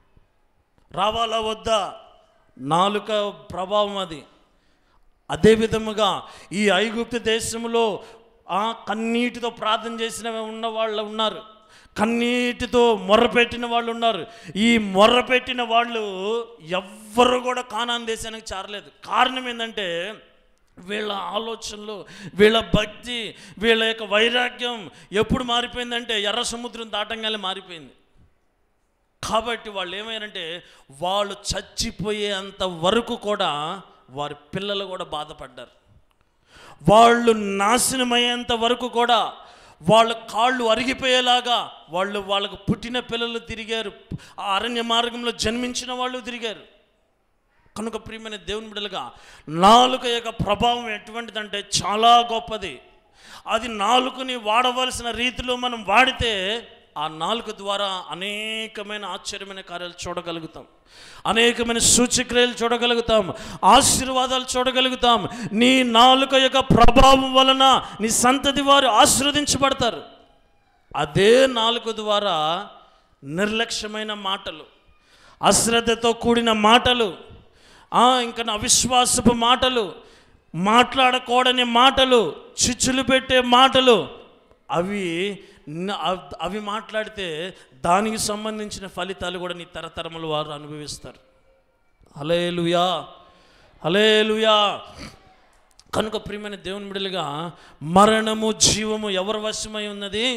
రావాలా వద్దా నాలుక ప్రభావం అది అదే విధముగా ఈ ఐగుప్తు దేశంలో ఆ కన్నీటితో ప్రార్థన చేసిన ఉన్న వాళ్ళు ఉన్నారు కన్నీటితో మొర్రపెట్టిన వాళ్ళు ఉన్నారు ఈ మొర్రపెట్టిన వాళ్ళు ఎవ్వరు కూడా కానాన్ దేశానికి చేరలేదు కారణం ఏంటంటే వీళ్ళ ఆలోచనలు వీళ్ళ భక్తి వీళ్ళ యొక్క వైరాగ్యం ఎప్పుడు మారిపోయిందంటే ఎర్ర సముద్రం దాటంగానే మారిపోయింది కాబట్టి వాళ్ళు ఏమైనారంటే వాళ్ళు చచ్చిపోయేంత వరకు కూడా వారి పిల్లలు కూడా బాధపడ్డారు వాళ్ళు నాశనమయ్యేంత వరకు కూడా వాళ్ళ కాళ్ళు అరిగిపోయేలాగా వాళ్ళు వాళ్ళకు పుట్టిన పిల్లలు తిరిగారు ఆ అరణ్య మార్గంలో జన్మించిన వాళ్ళు తిరిగారు కనుక ప్రియమైన దేవుని బిడ్డలుగా నాలుక యొక్క ప్రభావం ఎటువంటిదంటే చాలా గొప్పది అది నాలుకని వాడవలసిన రీతిలో మనం వాడితే ఆ నాలుక ద్వారా అనేకమైన ఆశ్చర్యమైన కార్యాలు చూడగలుగుతాం అనేకమైన సూచక్రియలు చూడగలుగుతాం ఆశీర్వాదాలు చూడగలుగుతాం నీ నాలుక యొక్క ప్రభావం వలన నీ సంతతి వారు ఆశీర్వదించబడతారు అదే నాలుక ద్వారా నిర్లక్ష్యమైన మాటలు అశ్రద్ధతో కూడిన మాటలు ఆ, ఇంకా నా అవిశ్వాసపు మాటలు మాట్లాడకూడని మాటలు చిచ్చులు పెట్టే మాటలు అవి న- అవ్- అవి మాట్లాడితే దానికి సంబంధించిన ఫలితాలు కూడా నీ తరతరములు వారు అనుభవిస్తారు హలేలుయా హలేలుయా కనుక ప్రియమైన దేవుని బిడ్డలుగా మరణము జీవము ఎవరి వశమై ఉన్నది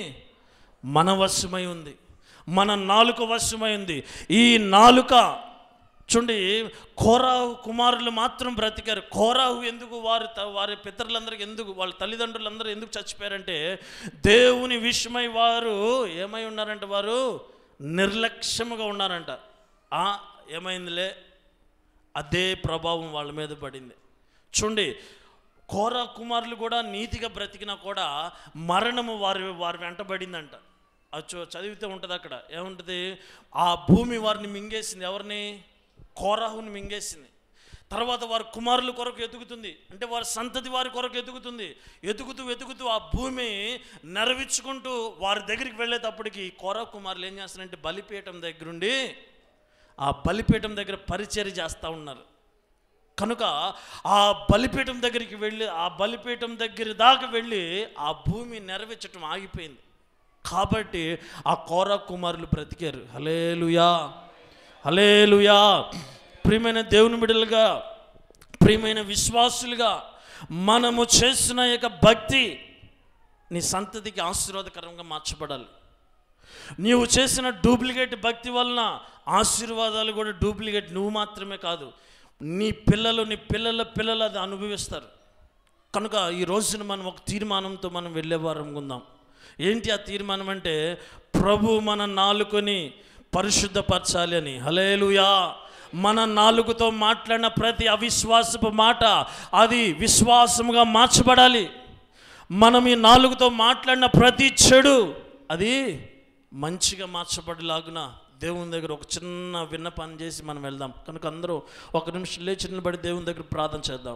మన వశమై ఉంది మన నాలుక వశమై ఉంది ఈ నాలుక చూడండి కోరాహు కుమారులు మాత్రం బ్రతికారు కోరాహు ఎందుకు వారి త- వారి పితరులందరికీ ఎందుకు వాళ్ళ తల్లిదండ్రులందరూ ఎందుకు చచ్చిపోయారంటే దేవుని విషయమై వారు ఏమై ఉన్నారంట వారు నిర్లక్ష్యముగా ఉన్నారంట ఆ, ఏమైందిలే అదే ప్రభావం వాళ్ళ మీద పడింది చూడండి కోర కుమారులు కూడా నీతిగా బ్రతికినా కూడా మరణము వారి వారి వెంటబడిందంట అది చూ- చదివితే ఉంటుంది అక్కడ ఏముంటుంది ఆ భూమి వారిని మింగేసింది ఎవరిని కోరాహుని మింగేసింది తర్వాత వారి కుమారుల కొరకు ఎదుగుతుంది అంటే వారి సంతతి వారి కొరకు ఎదుగుతుంది ఎదుగుతూ ఎదుగుతూ ఆ భూమి నెరవించుకుంటూ వారి దగ్గరికి వెళ్ళేటప్పటికి కోరా కుమారులు ఏం చేస్తారంటే బలిపీఠం దగ్గరుండి ఆ బలిపీఠం దగ్గర పరిచర్య చేస్తూ ఉన్నారు కనుక ఆ బలిపీఠం దగ్గరికి వెళ్ళి ఆ బలిపీఠం దగ్గర దాకా వెళ్ళి ఆ భూమి నెరవేర్చటం ఆగిపోయింది కాబట్టి ఆ కోర కుమారులు బ్రతికారు హలేలుయా హలేలుయా ప్రియమైన దేవుని బిడ్డలుగా ప్రియమైన విశ్వాసులుగా మనము చేసిన యొక్క భక్తి నీ సంతతికి ఆశీర్వాదకరంగా మార్చబడాలి నీవు చేసిన డూప్లికేట్ భక్తి వలన ఆశీర్వాదాలు కూడా డూప్లికేట్ నువ్వు మాత్రమే కాదు నీ పిల్లలు నీ పిల్లల పిల్లలు అది అనుభవిస్తారు కనుక ఈ రోజున మనం ఒక తీర్మానంతో మనం వెళ్ళే వారం ఉందాం ఏంటి ఆ తీర్మానం అంటే ప్రభు మన నాలుకని పరిశుద్ధపరచాలి అని హలేలుయా మన నాలుగుతో మాట్లాడిన ప్రతి అవిశ్వాసపు మాట అది విశ్వాసముగా మార్చబడాలి మనం ఈ నాలుగుతో మాట్లాడిన ప్రతి చెడు అది మంచిగా మార్చబడేలాగున దేవుని దగ్గర ఒక చిన్న విన్నపం చేసి మనం వెళ్దాం కనుక అందరూ ఒక నిమిషం లేచి నిలబడి దేవుని దగ్గర ప్రార్థన చేద్దాం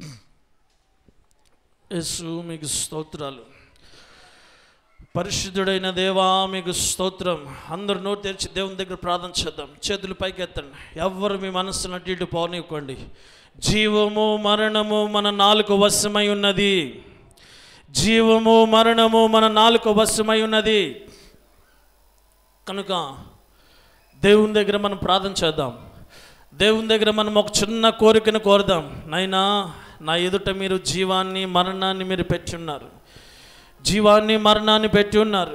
యేసు మీకు స్తోత్రాలు పరిశుద్ధుడైన దేవా మీకు స్తోత్రం అందరూ నోరు తెరిచి దేవుని దగ్గర ప్రార్థన చేద్దాం చేతులు పైకి ఎత్తండి ఎవ్వరు మీ మనస్సును అటు ఇటు పోనివ్వండి జీవము మరణము మన నాలుగు వశమై ఉన్నది జీవము మరణము మన నాలుగు వశమై ఉన్నది కనుక దేవుని దగ్గర మనం ప్రార్థన చేద్దాం దేవుని దగ్గర మనం ఒక చిన్న కోరికను కోరుదాం నైనా నా ఎదుట మీరు జీవాన్ని మరణాన్ని మీరు పెట్టి ఉన్నారు జీవాన్ని మరణాన్ని పెట్టి ఉన్నారు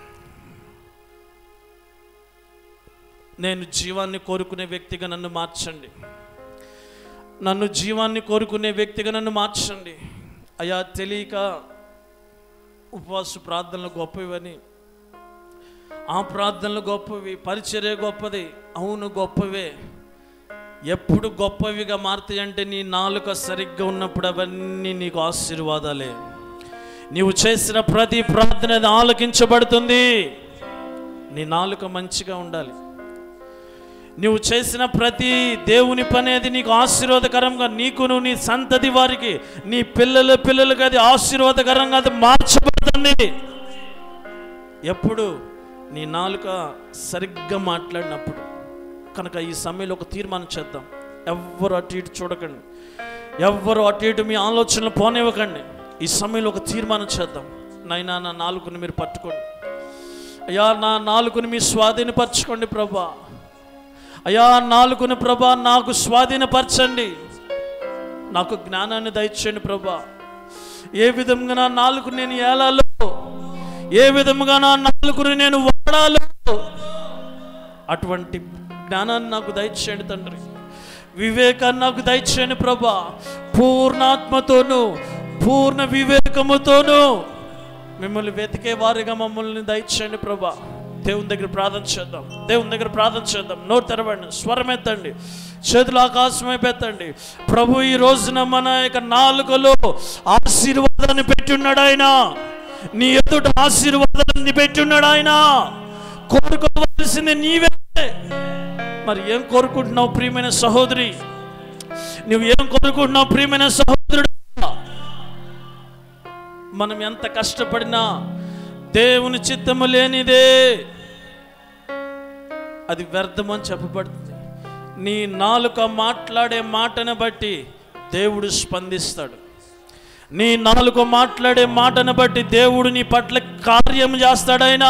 నేను జీవాన్ని కోరుకునే వ్యక్తిగా నన్ను మార్చండి నన్ను జీవాన్ని కోరుకునే వ్యక్తిగా నన్ను మార్చండి అయా తెలియక ఉపవాస ప్రార్థనలు గొప్పవని ఆ ప్రార్థనలు గొప్పవి పరిచర్య గొప్పది అవును గొప్పవే ఎప్పుడు గొప్పవిగా మారుతాయంటే నీ నాలుక సరిగ్గా ఉన్నప్పుడు అవన్నీ నీకు ఆశీర్వాదాలే నీవు చేసిన ప్రతి ప్రార్థన అది ఆలకించబడుతుంది నీ నాలుక మంచిగా ఉండాలి నువ్వు చేసిన ప్రతి దేవుని పని అది నీకు ఆశీర్వాదకరంగా నీకును నీ సంతతి వారికి నీ పిల్లల పిల్లలకి అది ఆశీర్వాదకరంగా అది మార్చబడుతుంది ఎప్పుడు నీ నాలుక సరిగ్గా మాట్లాడినప్పుడు కనుక ఈ సమయంలో ఒక తీర్మానం చేద్దాం ఎవ్వరు అటు ఇటు చూడకండి ఎవ్వరు అటు ఇటు మీ ఆలోచనలు పోనివ్వకండి ఈ సమయంలో ఒక తీర్మానం చేద్దాం నైనా నా నాలుగుని మీరు పట్టుకోండి అయ్యా నా నాలుగుని మీ స్వాధీనపరచుకోండి ప్రభా అయ్యా నాలుగుని ప్రభా నాకు స్వాధీనపరచండి నాకు జ్ఞానాన్ని దయచేయండి ప్రభా ఏ విధంగా నా నాలుగు నేను ఏలాలో ఏ విధముగా నా నాలుగుని నేను వాడాలో అటువంటి జ్ఞానాన్ని నాకు దయచేయండి తండ్రి వివేకాన్ని నాకు దయచేయండి ప్రభా పూర్ణాత్మతోను పూర్ణ వివేకముతోను మిమ్మల్ని వెతికే వారిగా మమ్మల్ని దయచేయండి ప్రభా దేవుని దగ్గర ప్రార్థన చేద్దాం దేవుని దగ్గర ప్రార్థన చేద్దాం నోరు తెరవండి స్వరం ఎత్తండి చేతులు ఆకాశం ఎత్తండి ప్రభు ఈ రోజున మన యొక్క నాలుకలో ఆశీర్వాదాన్ని పెట్టున్నాడు ఆయన నీ ఎదుట ఆశీర్వాదాన్ని పెట్టున్నాడు ఆయన కోరుకోవలసింది నీవే మరి ఏం కోరుకుంటున్నావు ప్రియమైన సహోదరి నువ్వు ఏం కోరుకుంటున్నావు ప్రియమైన సహోదరుడు మనం ఎంత కష్టపడినా దేవుని చిత్తము లేనిదే అది వ్యర్థమని చెప్పబడుతుంది నీ నాలుక మాట్లాడే మాటను బట్టి దేవుడు స్పందిస్తాడు నీ నాలుక మాట్లాడే మాటను బట్టి దేవుడు నీ పట్ల కార్యం చేస్తాడైనా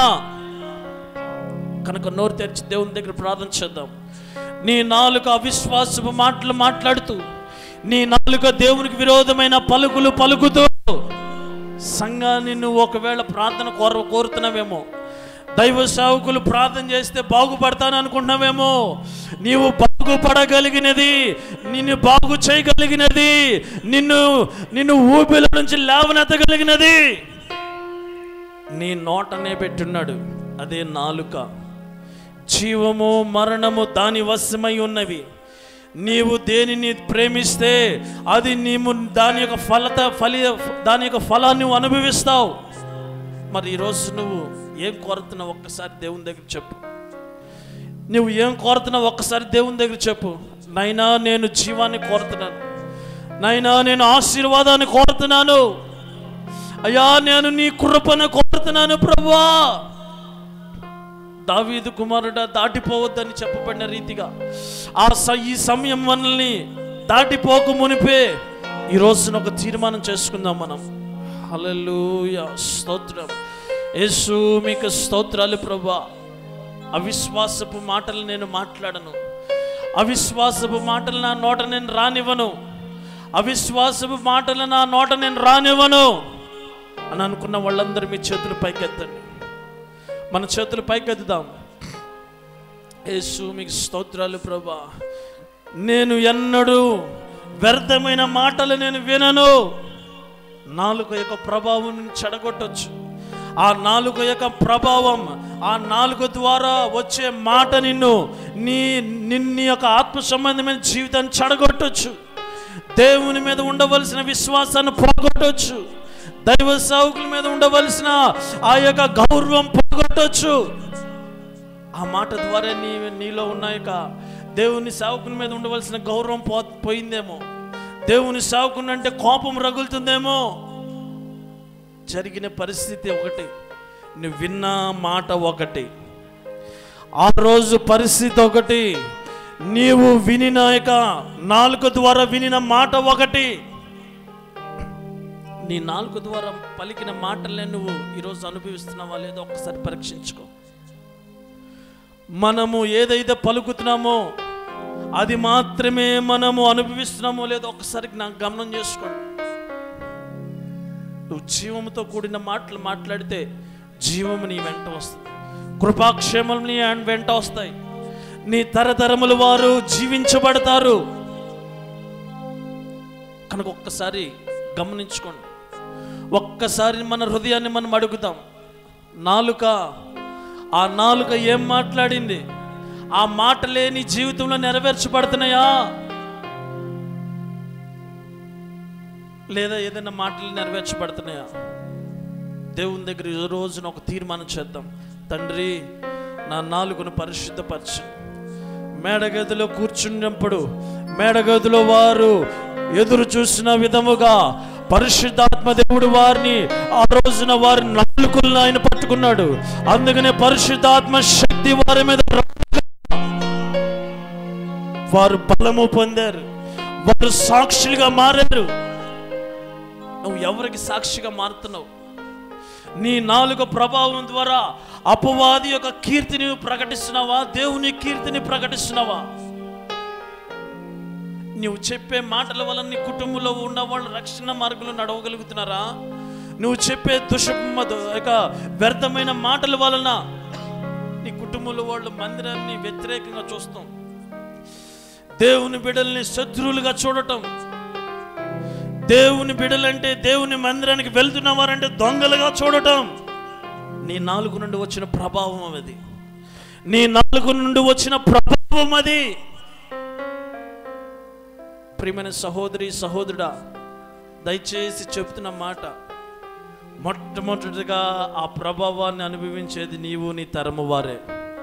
కనుక నోరు తెరిచి దేవుని దగ్గర ప్రార్థన చేద్దాం నీ నాలుక అవిశ్వాసపు మాటలు మాట్లాడుతూ నీ నాలుక దేవునికి విరోధమైన పలుకులు పలుకుతూ సంఘాన్ని నువ్వు ఒకవేళ ప్రార్థన కోర కోరుతున్నావేమో దైవ సేవకులు ప్రార్థన చేస్తే బాగుపడతాను అనుకుంటున్నావేమో నీవు బాగుపడగలిగినది నిన్ను బాగు చేయగలిగినది నిన్ను నిన్ను ఊపిల నుంచి లేవనెత్తగలిగినది నీ నోటనే పెట్టున్నాడు అదే నాలుక జీవము మరణము దాని వశమై ఉన్నవి నీవు దేనిని ప్రేమిస్తే అది నీవు దాని యొక్క ఫలత ఫలి దాని యొక్క ఫలాన్ని నువ్వు అనుభవిస్తావు మరి ఈరోజు నువ్వు ఏం కోరుతున్నావు ఒక్కసారి దేవుని దగ్గర చెప్పు నువ్వు ఏం కోరుతున్నావు ఒక్కసారి దేవుని దగ్గర చెప్పు నైనా నేను జీవాన్ని కోరుతున్నాను నైనా నేను ఆశీర్వాదాన్ని కోరుతున్నాను అయ్యా నేను నీ కృపను కోరుతున్నాను ప్రభువా దావీదు కుమారుడ దాటిపోవద్దని చెప్పబడిన రీతిగా ఆ స- ఈ సమయం మనల్ని దాటిపోక మునిపే ఈ రోజున ఒక తీర్మానం చేసుకుందాం మనం హల్లెలూయా స్తోత్రం యేసు మీకు స్తోత్రాలు ప్రభా అవిశ్వాసపు మాటలు నేను మాట్లాడను అవిశ్వాసపు మాటలు నా నోట నేను రానివ్వను అవిశ్వాసపు మాటలు నా నోట నేను రానివ్వను అని అనుకున్న వాళ్ళందరూ మీ చేతులు పైకెత్తండి మన చేతులు పైకెత్తుదాం యేసు మీకు స్తోత్రాలు ప్రభా నేను ఎన్నడూ వ్యర్థమైన మాటలు నేను వినను నాలుక యొక్క ప్రభావం చెడగొట్టొచ్చు ఆ నాలుక యొక్క ప్రభావం ఆ నాలుక ద్వారా వచ్చే మాట నిన్ను నీ నిన్ను యొక్క ఆత్మ సంబంధమైన జీవితాన్ని చెడగొట్టొచ్చు దేవుని మీద ఉండవలసిన విశ్వాసాన్ని పోగొట్టొచ్చు దైవ సేవకుల మీద ఉండవలసిన ఆ యొక్క గౌరవం పోగొట్టొచ్చు ఆ మాట ద్వారా నీ నీలో ఉన్న యొక్క దేవుని సేవకుని మీద ఉండవలసిన గౌరవం పో పోయిందేమో దేవుని సేవకుని అంటే కోపం రగులుతుందేమో జరిగిన పరిస్థితి ఒకటి నువ్వు విన్న మాట ఒకటి ఆ రోజు పరిస్థితి ఒకటి నీవు వినిన యొక్క నాలుక ద్వారా వినిన మాట ఒకటి నీ నాలుక ద్వారా పలికిన మాటలే నువ్వు ఈరోజు అనుభవిస్తున్నావా లేదో ఒక్కసారి పరీక్షించుకో మనము ఏదైతే పలుకుతున్నామో అది మాత్రమే మనము అనుభవిస్తున్నామో లేదో ఒకసారి నాకు గమనం చేసుకోండి నువ్వు జీవముతో కూడిన మాటలు మాట్లాడితే జీవము నీ వెంట వస్తుంది కృపాక్షేమం నీ వెంట వస్తాయి నీ తరతరముల వారు జీవించబడతారు కనుక ఒక్కసారి గమనించుకోండి ఒక్కసారి మన హృదయాన్ని మనం అడుగుతాం నాలుక ఆ నాలుక ఏం మాట్లాడింది ఆ మాటలే నీ జీవితంలో నెరవేర్చబడుతున్నాయా లేదా ఏదైనా మాటలు నెరవేర్చబడుతున్నాయా దేవుని దగ్గర ఈ రోజున ఒక తీర్మానం చేద్దాం తండ్రి నా నాలుగును పరిశుద్ధపరచు మేడగదిలో కూర్చున్నప్పుడు మేడగదిలో వారు ఎదురు చూసిన విధముగా పరిశుద్ధాత్మ దేవుడు వారిని ఆ రోజున వారి నాలుకలను ఆయన పట్టుకున్నాడు అందుకనే పరిశుద్ధాత్మ శక్తి వారి మీద రా- వారు బలము పొందారు వారు సాక్షులుగా మారారు నువ్వు ఎవరికి సాక్షిగా మారుతున్నావు నీ నాలుక ప్రభావం ద్వారా అపవాది యొక్క కీర్తిని ప్రకటిస్తున్నావా దేవుని కీర్తిని ప్రకటిస్తున్నావా నువ్వు చెప్పే మాటల వల్ల నీ కుటుంబంలో ఉన్న వాళ్ళు రక్షణ మార్గంలో నడవగలుగుతున్నారా నువ్వు చెప్పే దుషమ యొక్క వ్యర్థమైన మాటల వలన నీ కుటుంబంలో వాళ్ళు మందిరాన్ని వ్యతిరేకంగా చూస్తాం దేవుని బిడ్డల్ని శత్రువులుగా చూడటం దేవుని బిడలంటే దేవుని మందిరానికి వెళ్తున్నవారంటే దొంగలుగా చూడటం నీ నాలుగు నుండి వచ్చిన ప్రభావం అది నీ నాలుగు నుండి వచ్చిన ప్రభావం అది ప్రియమైన సహోదరి సహోదరుడా దయచేసి చెప్తున్న మాట మొట్టమొదటిగా ఆ ప్రభావాన్ని అనుభవించేది నీవు నీ తరము వారే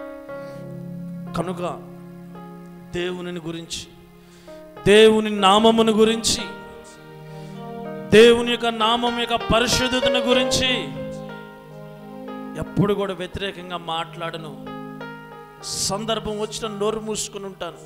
కనుక దేవుని గురించి దేవుని నామమును గురించి దేవుని యొక్క నామం యొక్క పరిశుద్ధతను గురించి ఎప్పుడు కూడా వ్యతిరేకంగా మాట్లాడను సందర్భం వచ్చిన నోరు మూసుకుని ఉంటాను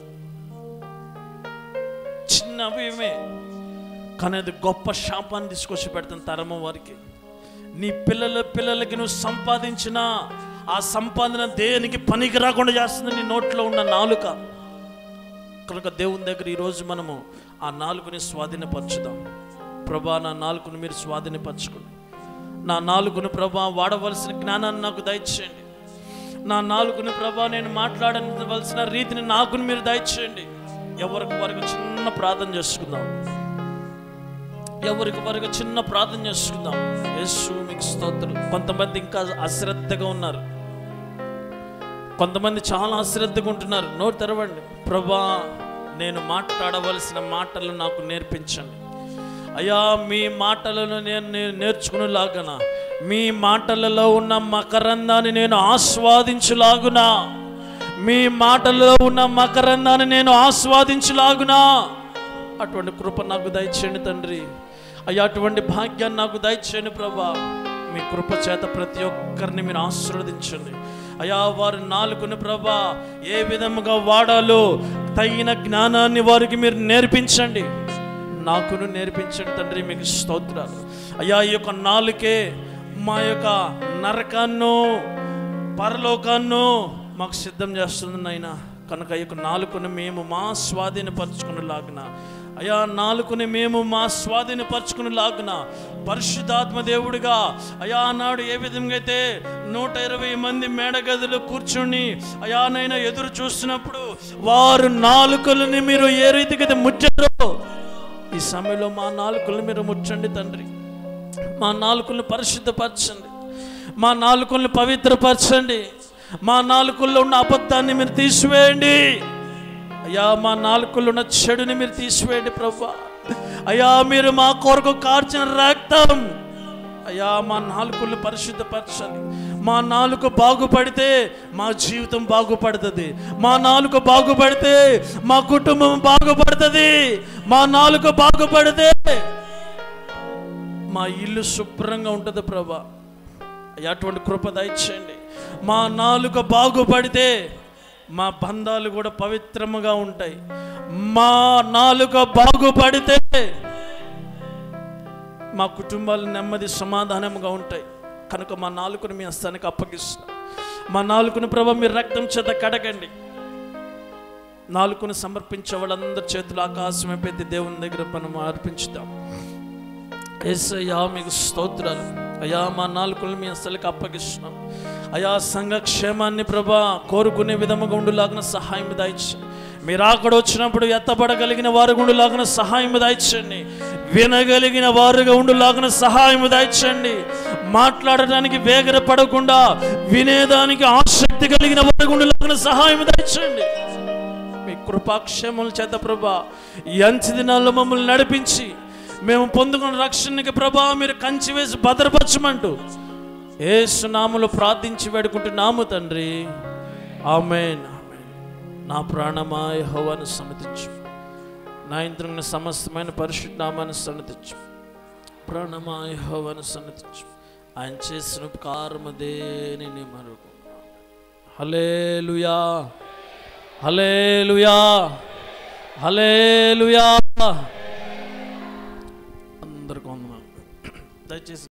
చిన్న అవేమే కానీ అది గొప్ప శాపాన్ని తీసుకొచ్చి పెడతాను తరము వారికి నీ పిల్లల పిల్లలకి నువ్వు సంపాదించిన ఆ సంపాదన దేనికి పనికి రాకుండా చేస్తుంది నీ నోట్లో ఉన్న నాలుక కనుక దేవుని దగ్గర ఈరోజు మనము ఆ నాలుగుని స్వాధీనపరచుదాం ప్రభా నా నాలుగును మీరు స్వాధీనపరచుకోండి నా నాలుగును ప్రభా వాడవలసిన జ్ఞానాన్ని నాకు దయచేయండి నా నాలుగుని ప్రభా నేను మాట్లాడవలసిన రీతిని నాకును మీరు దయచేయండి ఎవరికి వరకు చిన్న ప్రార్థన చేసుకుందాం ఎవరికి వరకు చిన్న ప్రార్థన చేసుకుందాం యేసు మీకు స్తోత్రం కొంతమంది ఇంకా అశ్రద్ధగా ఉన్నారు కొంతమంది చాలా అశ్రద్ధగా ఉంటున్నారు నోరు తెరవండి ప్రభా నేను మాట్లాడవలసిన మాటలు నాకు నేర్పించండి అయ్యా మీ మాటలను నేను నేను నేర్చుకునేలాగన మీ మాటలలో ఉన్న మకరందాన్ని నేను ఆస్వాదించులాగునా మీ మాటలలో ఉన్న మకరందాన్ని నేను ఆస్వాదించులాగునా అటువంటి కృప నాకు దయచేయండి తండ్రి అయ్యా అటువంటి భాగ్యాన్ని నాకు దయచేయండి ప్రభా మీ కృప చేత ప్రతి ఒక్కరిని మీరు ఆశీర్వదించండి అయా వారి నాలుగుని ప్రభా ఏ విధముగా వాడాలో తగిన జ్ఞానాన్ని వారికి మీరు నేర్పించండి నాకును నేర్పించండి తండ్రి మీకు స్తోత్రాలు అయ్యా ఈ యొక్క నాలుకే మా యొక్క నరకాన్నో పరలోకాన్నో మాకు సిద్ధం చేస్తుంది నాయన కనుక ఈ యొక్క నాలుకను మేము మా స్వాధీనపరచుకునేలాగున అయా నాలుకని మేము మా స్వాధీనపరచుకునేలాగున పరిశుద్ధాత్మ దేవుడిగా అయా నాడు ఏ విధంగా అయితే నూట ఇరవై మంది మేడగదిలో కూర్చుని అయానైనా ఎదురు చూస్తున్నప్పుడు వారు నాలుకలని మీరు ఏ రీతిగా అయితే ముచ్చారో ఈ సమయంలో మా నాలుకలను మీరు ముచ్చండి తండ్రి మా నాలుకలను పరిశుద్ధపరచండి మా నాలుకలను పవిత్రపరచండి మా నాలుకల్లో ఉన్న అబద్ధాన్ని మీరు తీసివేయండి అయ్యా మా నాలుకల్లో ఉన్న చెడుని మీరు తీసివేయండి ప్రభా అయ్యా మీరు మా కొరకు కార్చిన రక్తం అయ్యా మా నాలుకలను పరిశుద్ధపరచాలి మా నాలుక బాగుపడితే మా జీవితం బాగుపడుతుంది మా నాలుక బాగుపడితే మా కుటుంబం బాగుపడుతుంది మా నాలుక బాగుపడితే మా ఇల్లు శుభ్రంగా ఉంటుంది ప్రభా అయ్యా, అటువంటి కృప దయచేయండి మా నాలుక బాగుపడితే మా బంధాలు కూడా పవిత్రముగా ఉంటాయి మా నాలుక బాగుపడితే మా కుటుంబాలు నెమ్మది సమాధానంగా ఉంటాయి కనుక మా నాలుకను మీ హస్తానికి అప్పగిస్తాం మా నాలుకను ప్రభా మీరు రక్తం చేత కడగండి నాలుకను సమర్పించే వాళ్ళందరి చేతులు ఆకాశం పెద్ద దేవుని దగ్గర మనం అర్పించుతాం ఏసయ్యా మీకు స్తోత్రాలు అయ్యా మా నాలుకలు మీ అసలుకి అప్పగిస్తున్నాం అయా సంఘ క్షేమాన్ని ప్రభా కోరుకునే విధముగా ఉండులాగిన సహాయం దాయిచ్చు మీరు అక్కడ వచ్చినప్పుడు ఎత్తపడగలిగిన వారు ఉండులాగిన సహాయం దాయిచ్చండి వినగలిగిన వారుగా ఉండులాగిన సహాయం దాయిచ్చండి మాట్లాడడానికి వేగర పడకుండా వినేదానికి ఆసక్తి కలిగిన వారు ఉండులాగిన సహాయం దాయిచ్చండి మీ కృపాక్షేమల చేత ప్రభా ఈ అంచె దినాల్లో మమ్మల్ని నడిపించి మేము పొందుకున్న రక్షణకి ప్రభా మీరు కంచి వేసి భద్రపరచమంటూ ఏసునాములు ప్రార్థించి వేడుకుంటున్నాము తండ్రి ఆమెన్ ఆమెన్. నా ప్రాణమా యెహోవాను సన్నతించు నా ఇంద్రుని సమస్తమైన పరిశుద్ధ నామాన్ని సన్నతించు ప్రాణమా యెహోవాను సన్నతించు ఆయన చేసిన ఉపకారము దేనిని మరొక హలేలుయా హలేలుయా హలేలుయా అందరికి వందనాలు దయచేసి